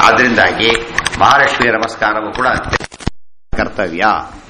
ಆದ್ರಿಂದಾಗಿ ಮಹಾಲಕ್ಷ್ಮಿ ನಮಸ್ಕಾರವು ಕೂಡ ಕರ್ತವ್ಯ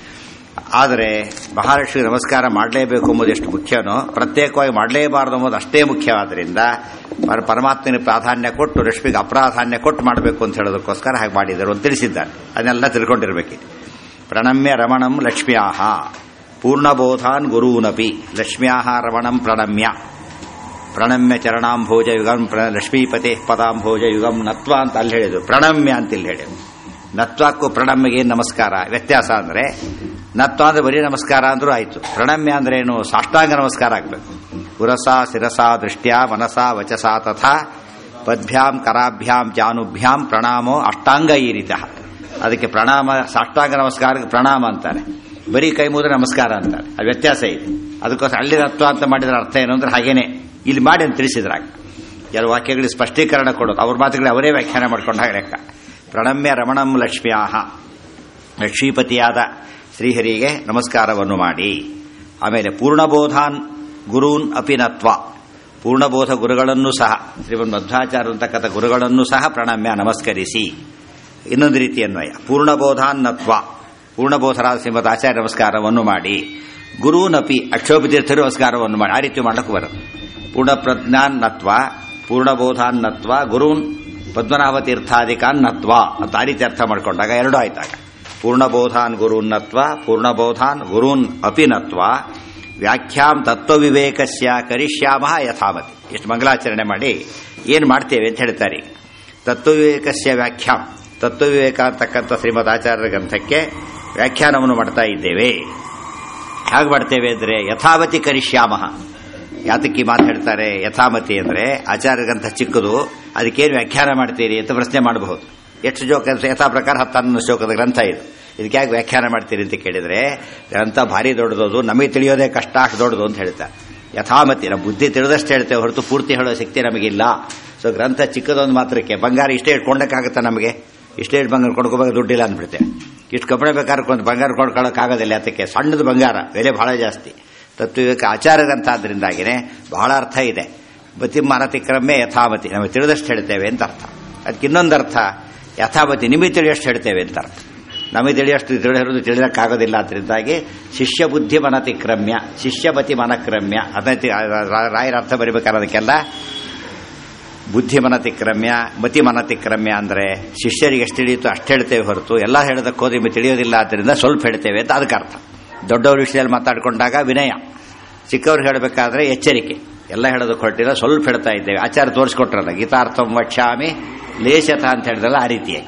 ಆದರೆ ಮಹಾಲಕ್ಷ್ಮಿ ನಮಸ್ಕಾರ ಮಾಡಲೇಬೇಕು ಎಂಬುದು ಎಷ್ಟು ಮುಖ್ಯನೋ ಪ್ರತ್ಯೇಕವಾಗಿ ಮಾಡಲೇಬಾರದು ಎಂಬುದು ಅಷ್ಟೇ ಮುಖ್ಯವಾದ್ದರಿಂದ ಪರ- ಪರಮಾತ್ಮನ ಪ್ರಾಧಾನ್ಯ ಕೊಟ್ಟು ಲಕ್ಷ್ಮಿಗೆ ಅಪ್ರಾಧಾನ್ಯ ಕೊಟ್ಟು ಮಾಡಬೇಕು ಅಂತ ಹೇಳೋದಕ್ಕೋಸ್ಕರ ಹಾಗೆ ಮಾಡಿದರು ಅಂತ ತಿಳಿಸಿದ್ದಾರೆ ಅದನ್ನೆಲ್ಲ ತಿಳ್ಕೊಂಡಿರ್ಬೇಕು ಪ್ರಣಮ್ಯ ರಮಣಂ ಲಕ್ಷ್ಮ್ಯಾಹ ಪೂರ್ಣಬೋಧಾನ್ ಗುರೂನಪಿ ಲಕ್ಷ್ಮ್ಯಾಹ ರಮಣಂ ಪ್ರಣಮ್ಯ ಪ್ರಣಮ್ಯ ಚರಣಾಂಭೋಜ ಯುಗಂ ಪ್ರ ಲಕ್ಷ್ಮೀಪತಿ ಪದಾಂಭೋಜ ಯುಗಂ ನತ್ವ ಅಂತ ಅಲ್ಲಿ ಹೇಳಿದ್ರು ಪ್ರಣಮ್ಯ ಅಂತ ಇಲ್ಲಿ ಹೇಳಿದ್ರು ನತ್ವಕ್ಕೂ ಪ್ರಣಮ್ಯಗೆ ಏನ್ ನಮಸ್ಕಾರ ವ್ಯತ್ಯಾಸ ಅಂದ್ರೆ ನತ್ವ ಅಂದ್ರೆ ಬರೀ ನಮಸ್ಕಾರ ಅಂದ್ರೂ ಆಯ್ತು ಪ್ರಣಮ್ಯ ಅಂದ್ರೆ ಏನು ಸಾಷ್ಟಾಂಗ ನಮಸ್ಕಾರ ಆಗ್ಬೇಕು ಪುರಸ ಶಿರಸ ದೃಷ್ಟ್ಯಾ ಮನಸ ವಚಸ ತಥಾ ಪದ್ಭ್ಯಾಂ ಕರಾಭ್ಯಾಂ ಜಾನುಭ್ಯಾಂ ಪ್ರಣಾಮೋ ಅಷ್ಟಾಂಗ ಈ ರೀತ ಅದಕ್ಕೆ ಪ್ರಣಾಮ ಸಾಷ್ಟಾಂಗ ನಮಸ್ಕಾರಕ್ಕೆ ಪ್ರಣಾಮ ಅಂತಾರೆ ಬರೀ ಕೈ ಮುದ್ರೆ ನಮಸ್ಕಾರ ಅಂತಾರೆ ಅದು ವ್ಯತ್ಯಾಸ ಇದೆ ಅದಕ್ಕೋಸ್ಕರ ಅಲ್ಲಿ ನತ್ವ ಅಂತ ಮಾಡಿದ್ರೆ ಅರ್ಥ ಏನು ಅಂದ್ರೆ ಹಾಗೇನೆ ಇಲ್ಲಿ ಮಾಡಿ ಅಂತ ತಿಳಿಸಿದ್ರಾಗ ಕೆಲವು ವಾಕ್ಯಗಳಿಗೆ ಸ್ಪಷ್ಟೀಕರಣ ಕೊಡೋದು ಅವ್ರ ಮಾತುಗಳು ಅವರೇ ವ್ಯಾಖ್ಯಾನ ಮಾಡ್ಕೊಂಡ ಹಾಗೆ ಲೆಕ್ಕ ಪ್ರಣಮ್ಯ ರಮಣಂ ಲಕ್ಷ್ಮ್ಯಾಹ ಲಕ್ಷ್ಮೀಪತಿಯಾದ ಶ್ರೀಹರಿಗೆ ನಮಸ್ಕಾರವನ್ನು ಮಾಡಿ ಆಮೇಲೆ ಪೂರ್ಣಬೋಧಾನ್ ಗುರೂನ್ ಅಪಿನತ್ವ ಪೂರ್ಣಬೋಧ ಗುರುಗಳನ್ನು ಸಹ ಶ್ರೀಮನ್ ಮಧ್ವಾಚಾರ್ಯ ಅಂತಕ್ಕಂಥ ಗುರುಗಳನ್ನು ಸಹ ಪ್ರಣಮ್ಯ ನಮಸ್ಕರಿಸಿ ಇನ್ನೊಂದು ರೀತಿ ಅನ್ವಯ ಪೂರ್ಣಬೋಧಾನ್ನತ್ವ ಪೂರ್ಣಬೋಧರಾದ ಶ್ರೀಮದ್ ಆಚಾರ್ಯ ನಮಸ್ಕಾರವನ್ನು ಮಾಡಿ ಗುರುನಪಿ ಅಕ್ಷೋಪತೀರ್ಥರು ನಮಸ್ಕಾರವನ್ನು ಮಾಡಿ ಆ ರೀತಿ ಮಾಡಕ್ಕೆ ಬರುತ್ತೆ ಪೂರ್ಣಪ್ರಜ್ಞಾನ್ನತ್ವ ಪೂರ್ಣಬೋಧಾನ್ನತ್ವ ಗುರೂನ್ ಪದ್ಮನಾಭ ತೀರ್ಥಾಧಿಕಾನ್ನತ್ವ ಅಂತ ಆ ರೀತಿ ಅರ್ಥ ಮಾಡ್ಕೊಂಡಾಗ ಎರಡು ಆಯ್ತಾಗ ಪೂರ್ಣಬೋಧಾನ್ ಗುರುನ್ನತ್ವ ಪೂರ್ಣಬೋಧಾನ್ ಗುರೂನ್ ಅಪಿನತ್ವ ವ್ಯಾಖ್ಯಾಂ ತತ್ವವಿವೇಕಸ್ಯ ಕರಿಷ್ಯಾಮ ಯಥಾಮತಿ ಎಷ್ಟು ಮಂಗಲಾಚರಣೆ ಮಾಡಿ ಏನು ಮಾಡ್ತೇವೆ ಅಂತ ಹೇಳ್ತಾರೆ ಈಗ. ತತ್ವವಿವೇಕಸ್ಯ ವ್ಯಾಖ್ಯಾಂ ತತ್ವವಿವೇಕ ಅಂತಕ್ಕಂಥ ಶ್ರೀಮದ್ ಆಚಾರ್ಯರ ಗ್ರಂಥಕ್ಕೆ ವ್ಯಾಖ್ಯಾನವನ್ನು ಮಾಡ್ತಾ ಇದ್ದೇವೆ ಹೇಗೆ ಮಾಡ್ತೇವೆ ಅಂದರೆ ಯಥಾವತಿ ಕರಿಷ್ಯಾಮ ಯಾತಕ್ಕೆ ಈ ಮಾತು ಹೇಳ್ತಾರೆ ಯಥಾಮತಿ ಅಂದರೆ ಆಚಾರ್ಯ ಗ್ರಂಥ ಚಿಕ್ಕದು ಅದಕ್ಕೇನು ವ್ಯಾಖ್ಯಾನ ಮಾಡ್ತೀರಿ ಅಂತ ಪ್ರಶ್ನೆ ಮಾಡಬಹುದು ಎಷ್ಟು ಶ್ಲೋಕ ಯಥಾ ಪ್ರಕಾರ ಹತ್ತು ಹನ್ನೊಂದು ಶ್ಲೋಕದ ಗ್ರಂಥ ಇದು ಇದಕ್ಕೆ ಯಾಕೆ ವ್ಯಾಖ್ಯಾನ ಮಾಡ್ತೀರಿ ಅಂತ ಕೇಳಿದರೆ ಗ್ರಂಥ ಭಾರಿ ದೊಡ್ಡದು ನಮಗೆ ತಿಳಿಯೋದೇ ಕಷ್ಟ ಅಷ್ಟು ದೊಡ್ಡದು ಅಂತ ಹೇಳ್ತಾರೆ ಯಥಾಮತಿ ನಮ್ಮ ಬುದ್ಧಿ ತಿಳಿದಷ್ಟು ಹೇಳ್ತೇವೆ ಹೊರತು ಪೂರ್ತಿ ಹೇಳೋ ಶಕ್ತಿ ನಮಗಿಲ್ಲ ಸೊ ಗ್ರಂಥ ಚಿಕ್ಕದೊಂದು ಮಾತ್ರಕ್ಕೆ ಬಂಗಾರ ಇಷ್ಟೇ ಇಟ್ಕೊಂಡಕ್ಕಾಗತ್ತಾ ನಮಗೆ ಇಷ್ಟೇ ಇಟ್ಟು ಬಂಗಾರ ಕೊಂಡ್ಕೋಬೇಕು ದುಡ್ಡಿಲ್ಲ ಅಂದ್ಬಿಡ್ತೇವೆ ಇಷ್ಟು ಕಬ್ಬಣ ಬೇಕಾದ್ರೆ ಕೊಂದು ಬಂಗಾರ ಕೊಂಡ್ಕೊಳ್ಳೋಕ್ಕಾಗೋದಿಲ್ಲ ಅದಕ್ಕೆ ಸಣ್ಣದು ಬಂಗಾರ ಬೆಲೆ ಬಹಳ ಜಾಸ್ತಿ ತತ್ವವಿವೇಕ ಆಚಾರದಂತಾದ್ರಿಂದಾಗಿನೇ ಬಹಳ ಅರ್ಥ ಇದೆ ಮತಿ ಮಾನತಿಕ್ರಮೆ ಯಥಾಮತಿ ನಮಗೆ ತಿಳಿದಷ್ಟು ಹೇಳ್ತೇವೆ ಅಂತ ಅರ್ಥ ಅದಕ್ಕೆ ಇನ್ನೊಂದು ಅರ್ಥ ಯಥಾಮತಿ ನಿಮಗೆ ತಿಳಿಯಷ್ಟು ಹೇಳ್ತೇವೆ ಅಂತ ಅರ್ಥ ನಮಗೆ ತಿಳಿಯಷ್ಟು ತಿಳಿಯೋದು ತಿಳಿಯೋಕ್ಕಾಗೋದಿಲ್ಲ ಅದರಿಂದಾಗಿ ಶಿಷ್ಯ ಬುದ್ಧಿ ಮನತಿಕ್ರಮ್ಯ ಶಿಷ್ಯಮತಿ ಮನಕ್ರಮ್ಯ ಅದಕ್ಕೆ ರಾಯರ ಅರ್ಥ ಬರಿಬೇಕಾದ್ರೆ ಅದಕ್ಕೆಲ್ಲ ಬುದ್ಧಿ ಮನತಿಕ್ರಮ್ಯ ಮತಿ ಮನತಿಕ್ರಮ್ಯ ಅಂದರೆ ಶಿಷ್ಯರಿಗೆ ಎಷ್ಟು ತಿಳಿಯುತ್ತೋ ಅಷ್ಟು ಹೇಳ್ತೇವೆ ಹೊರತು ಎಲ್ಲ ಹೇಳೋದಕ್ಕೆ ಹೋದ್ರೆ ನಿಮಗೆ ತಿಳಿಯೋದಿಲ್ಲ ಆದ್ದರಿಂದ ಸ್ವಲ್ಪ ಹೇಳ್ತೇವೆ ಅಂತ ಅದಕ್ಕೆ ಅರ್ಥ ದೊಡ್ಡವ್ರ ವಿಷಯದಲ್ಲಿ ಮಾತಾಡ್ಕೊಂಡಾಗ ವಿನಯ ಚಿಕ್ಕವ್ರು ಹೇಳಬೇಕಾದ್ರೆ ಎಚ್ಚರಿಕೆ ಎಲ್ಲ ಹೇಳೋದಕ್ಕೆ ಹೊರಟಿಲ್ಲ ಸ್ವಲ್ಪ ಹೇಳ್ತಾ ಇದ್ದೇವೆ ಆಚಾರ ತೋರಿಸ್ಕೊಟ್ರಲ್ಲ ಗೀತಾರ್ಥಂ ವಕ್ಷಾಮಿ ಲೇಷತ ಅಂತ ಹೇಳಿದ್ರಲ್ಲ ಆ ರೀತಿಯಾಗಿ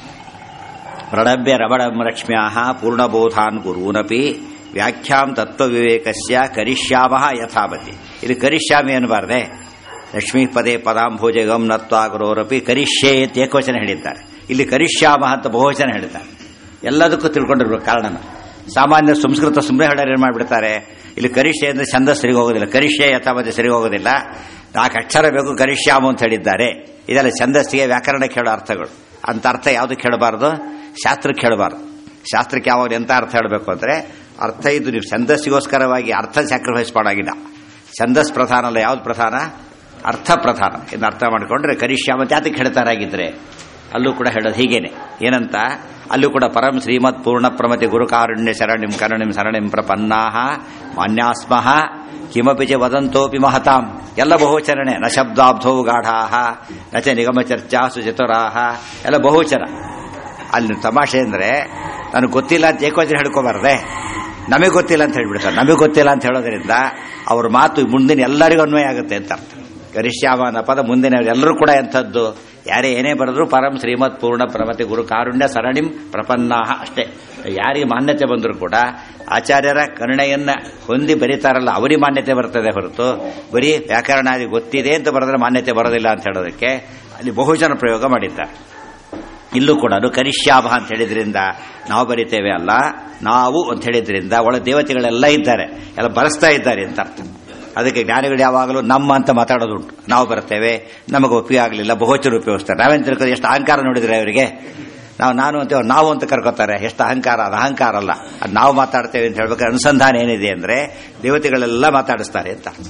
ಪ್ರಣಭ್ಯ ರಮಣಂ ಲಕ್ಷ್ಮ್ಯಾಹ ಪೂರ್ಣಬೋಧಾನ್ ಗುರೂನಪಿ ವ್ಯಾಖ್ಯಾಂ ತತ್ವವಿವೇಕಸ್ಯ ಕರಿಷ್ಯಾಮ ಯಥಾಮತಿ ಇಲ್ಲಿ ಕರಿಷ್ಯಾಮಿ ಅನ್ನಬಾರ್ದೆ ಲಕ್ಷ್ಮೀ ಪದೇ ಪದಾಂಭೋಜ ಗಮ್ ನತ್ವ ಗುರೋರಪಿ ಕರಿಷ್ಯೆ ಅಂತ ಏಕವಚನ ಹೇಳಿದ್ದಾರೆ ಇಲ್ಲಿ ಕರಿಷ್ಯಾಮ ಅಂತ ಬಹುವಚನ ಹೇಳಿದ್ದಾರೆ ಎಲ್ಲದಕ್ಕೂ ತಿಳ್ಕೊಂಡಿರ್ಬೇಕು ಕಾರಣನ ಸಾಮಾನ್ಯ ಸಂಸ್ಕೃತ ಸುಮ್ಮನೆ ಹೇಳೋರು ಏನು ಮಾಡಿಬಿಡ್ತಾರೆ ಇಲ್ಲಿ ಕರಿಷ್ಯೆ ಅಂದ್ರೆ ಛಂದ ಸರಿಗೆ ಹೋಗೋದಿಲ್ಲ ಕರಿಷ್ಯೆ ಯಥಾಮತಿ ಸರಿಗೆ ಹೋಗೋದಿಲ್ಲ ನಾಲ್ಕು ಅಕ್ಷರ ಬೇಕು ಕರಿಷ್ಯಾಮ ಅಂತ ಹೇಳಿದ್ದಾರೆ ಇದೆಲ್ಲ ಛಂದಸ್ಸಿಗೆ ವ್ಯಾಕರಣಕ್ಕೆ ಹೇಳೋ ಅರ್ಥಗಳು ಅಂತ ಅರ್ಥ ಯಾವುದಕ್ಕೆ ಹೇಳಬಾರ್ದು ಶಾಸ್ತ್ರಕ್ಕೆ ಹೇಳಬಾರ್ದು ಶಾಸ್ತ್ರಕ್ಕೆ ಯಾವಾಗ ಎಂತ ಅರ್ಥ ಹೇಳಬೇಕು ಅಂದ್ರೆ ಅರ್ಥ ಇದು ನೀವು ಛಂದಸ್ಸಿಗೋಸ್ಕರವಾಗಿ ಅರ್ಥ ಸ್ಯಾಕ್ರಿಫೈಸ್ ಮಾಡಾಗಿಲ್ಲ ಛಂದಸ್ ಪ್ರಧಾನ ಅಲ್ಲ ಯಾವ್ದು ಪ್ರಧಾನ ಅರ್ಥ ಪ್ರಧಾನ ಇನ್ನು ಅರ್ಥ ಮಾಡಿಕೊಂಡ್ರೆ ಕರಿಷ್ಯಾಮ ಜಾತಿಗೆ ಹೇಳ್ತಾರಾಗಿದ್ರೆ ಅಲ್ಲೂ ಕೂಡ ಹೇಳೋದು ಹೀಗೇನೆ ಏನಂತ ಅಲ್ಲೂ ಕೂಡ ಪರಂ ಶ್ರೀಮತ್ ಪೂರ್ಣ ಪ್ರಮತಿ ಗುರುಕಾರುಣ್ಯ ಶರಣಿಂ ಕರುಣಿಂ ಸರಣಿಂ ಪ್ರಪನ್ನಾಹ ಮಾನ್ಯಾಸ್ಮಃ ಕಿಮಪಿ ಚ ವದಂತೋಪಿ ಮಹತಾಂ ಎಲ್ಲ ಬಹುವಚರಣೆ ನ ಶಬ್ದಾಬ್ಧೌ ಗಾಢಾಹ ನ ಚ ನಿಗಮ ಚರ್ಚಾಸು ಚತುರಾಹ ಎಲ್ಲ ಬಹುವಚನ ಅಲ್ಲಿ ತಮಾಷೆ ಅಂದ್ರೆ ನನಗೆ ಗೊತ್ತಿಲ್ಲ ಅಂತ ಏಕವಚನ ಹೇಳ್ಕೋಬಾರ್ದೆ ನಮಗೆ ಗೊತ್ತಿಲ್ಲ ಅಂತ ಹೇಳ್ಬಿಡ್ತಾರೆ ನಮಗೆ ಗೊತ್ತಿಲ್ಲ ಅಂತ ಹೇಳೋದ್ರಿಂದ ಅವ್ರ ಮಾತು ಮುಂದಿನ ಎಲ್ಲರಿಗೂ ಅನ್ವಯ ಆಗುತ್ತೆ ಅಂತ ಅರ್ಥ ಗರಿಷ್ಯಾಮ ಅನ್ನೋ ಪದ ಮುಂದಿನ ಎಲ್ಲರೂ ಕೂಡ ಎಂಥದ್ದು ಯಾರೇ ಏನೇ ಬರೆದ್ರು ಪರಂ ಶ್ರೀಮತ್ ಪೂರ್ಣ ಪ್ರಮತಿ ಗುರು ಕಾರುಣ್ಯ ಸರಣಿಂ ಪ್ರಪನ್ನಾಹ ಅಷ್ಟೇ ಯಾರಿಗೆ ಮಾನ್ಯತೆ ಬಂದರೂ ಕೂಡ ಆಚಾರ್ಯರ ಕರುಣೆಯನ್ನ ಹೊಂದಿ ಬರೀತಾರಲ್ಲ ಅವರಿಗೆ ಮಾನ್ಯತೆ ಬರ್ತದೆ ಹೊರತು ಬರೀ ವ್ಯಾಕರಣಾದಿ ಗೊತ್ತಿದೆ ಅಂತ ಬರೆದ್ರೆ ಮಾನ್ಯತೆ ಬರೋದಿಲ್ಲ ಅಂತ ಹೇಳೋದಕ್ಕೆ ಅಲ್ಲಿ ಬಹುಜನ ಪ್ರಯೋಗ ಮಾಡಿದ್ದಾರೆ ಇಲ್ಲೂ ಕೂಡ ಅದು ಕರಿಷ್ಯಾಭ ಅಂತ ಹೇಳಿದ್ರಿಂದ ನಾವು ಬರಿತೇವೆ ಅಲ್ಲ ನಾವು ಅಂತ ಹೇಳಿದ್ರಿಂದ ಒಳ ದೇವತೆಗಳೆಲ್ಲ ಇದ್ದಾರೆ ಎಲ್ಲ ಬರೆಸ್ತಾ ಇದ್ದಾರೆ ಅಂತ ಅರ್ಥ ಅದಕ್ಕೆ ಜ್ಞಾನಿಗಳು ಯಾವಾಗಲೂ ನಮ್ಮ ಅಂತ ಮಾತಾಡೋದುಂಟು ನಾವು ಬರ್ತೇವೆ ನಮಗೆ ಒಪ್ಪಿಗೆ ಆಗಲಿಲ್ಲ ಬಹುಚರು ಉಪಯೋಗಿಸ್ತಾರೆ ನಾವೇನು ತಿಳ್ಕೋದು ಎಷ್ಟು ಅಹಂಕಾರ ನೋಡಿದ್ರೆ ಅವರಿಗೆ ನಾವು ನಾನು ಅಂತೇವೆ ನಾವು ಅಂತ ಕರ್ಕೋತಾರೆ ಎಷ್ಟು ಅಹಂಕಾರ ಅದು ಅಹಂಕಾರ ಅಲ್ಲ ಅದು ನಾವು ಮಾತಾಡ್ತೇವೆ ಅಂತ ಹೇಳ್ಬೇಕಾದ್ರೆ ಅನುಸಂಧಾನ ಏನಿದೆ ಅಂದರೆ ದೇವತೆಗಳೆಲ್ಲ ಮಾತಾಡಿಸ್ತಾರೆ ಅಂತ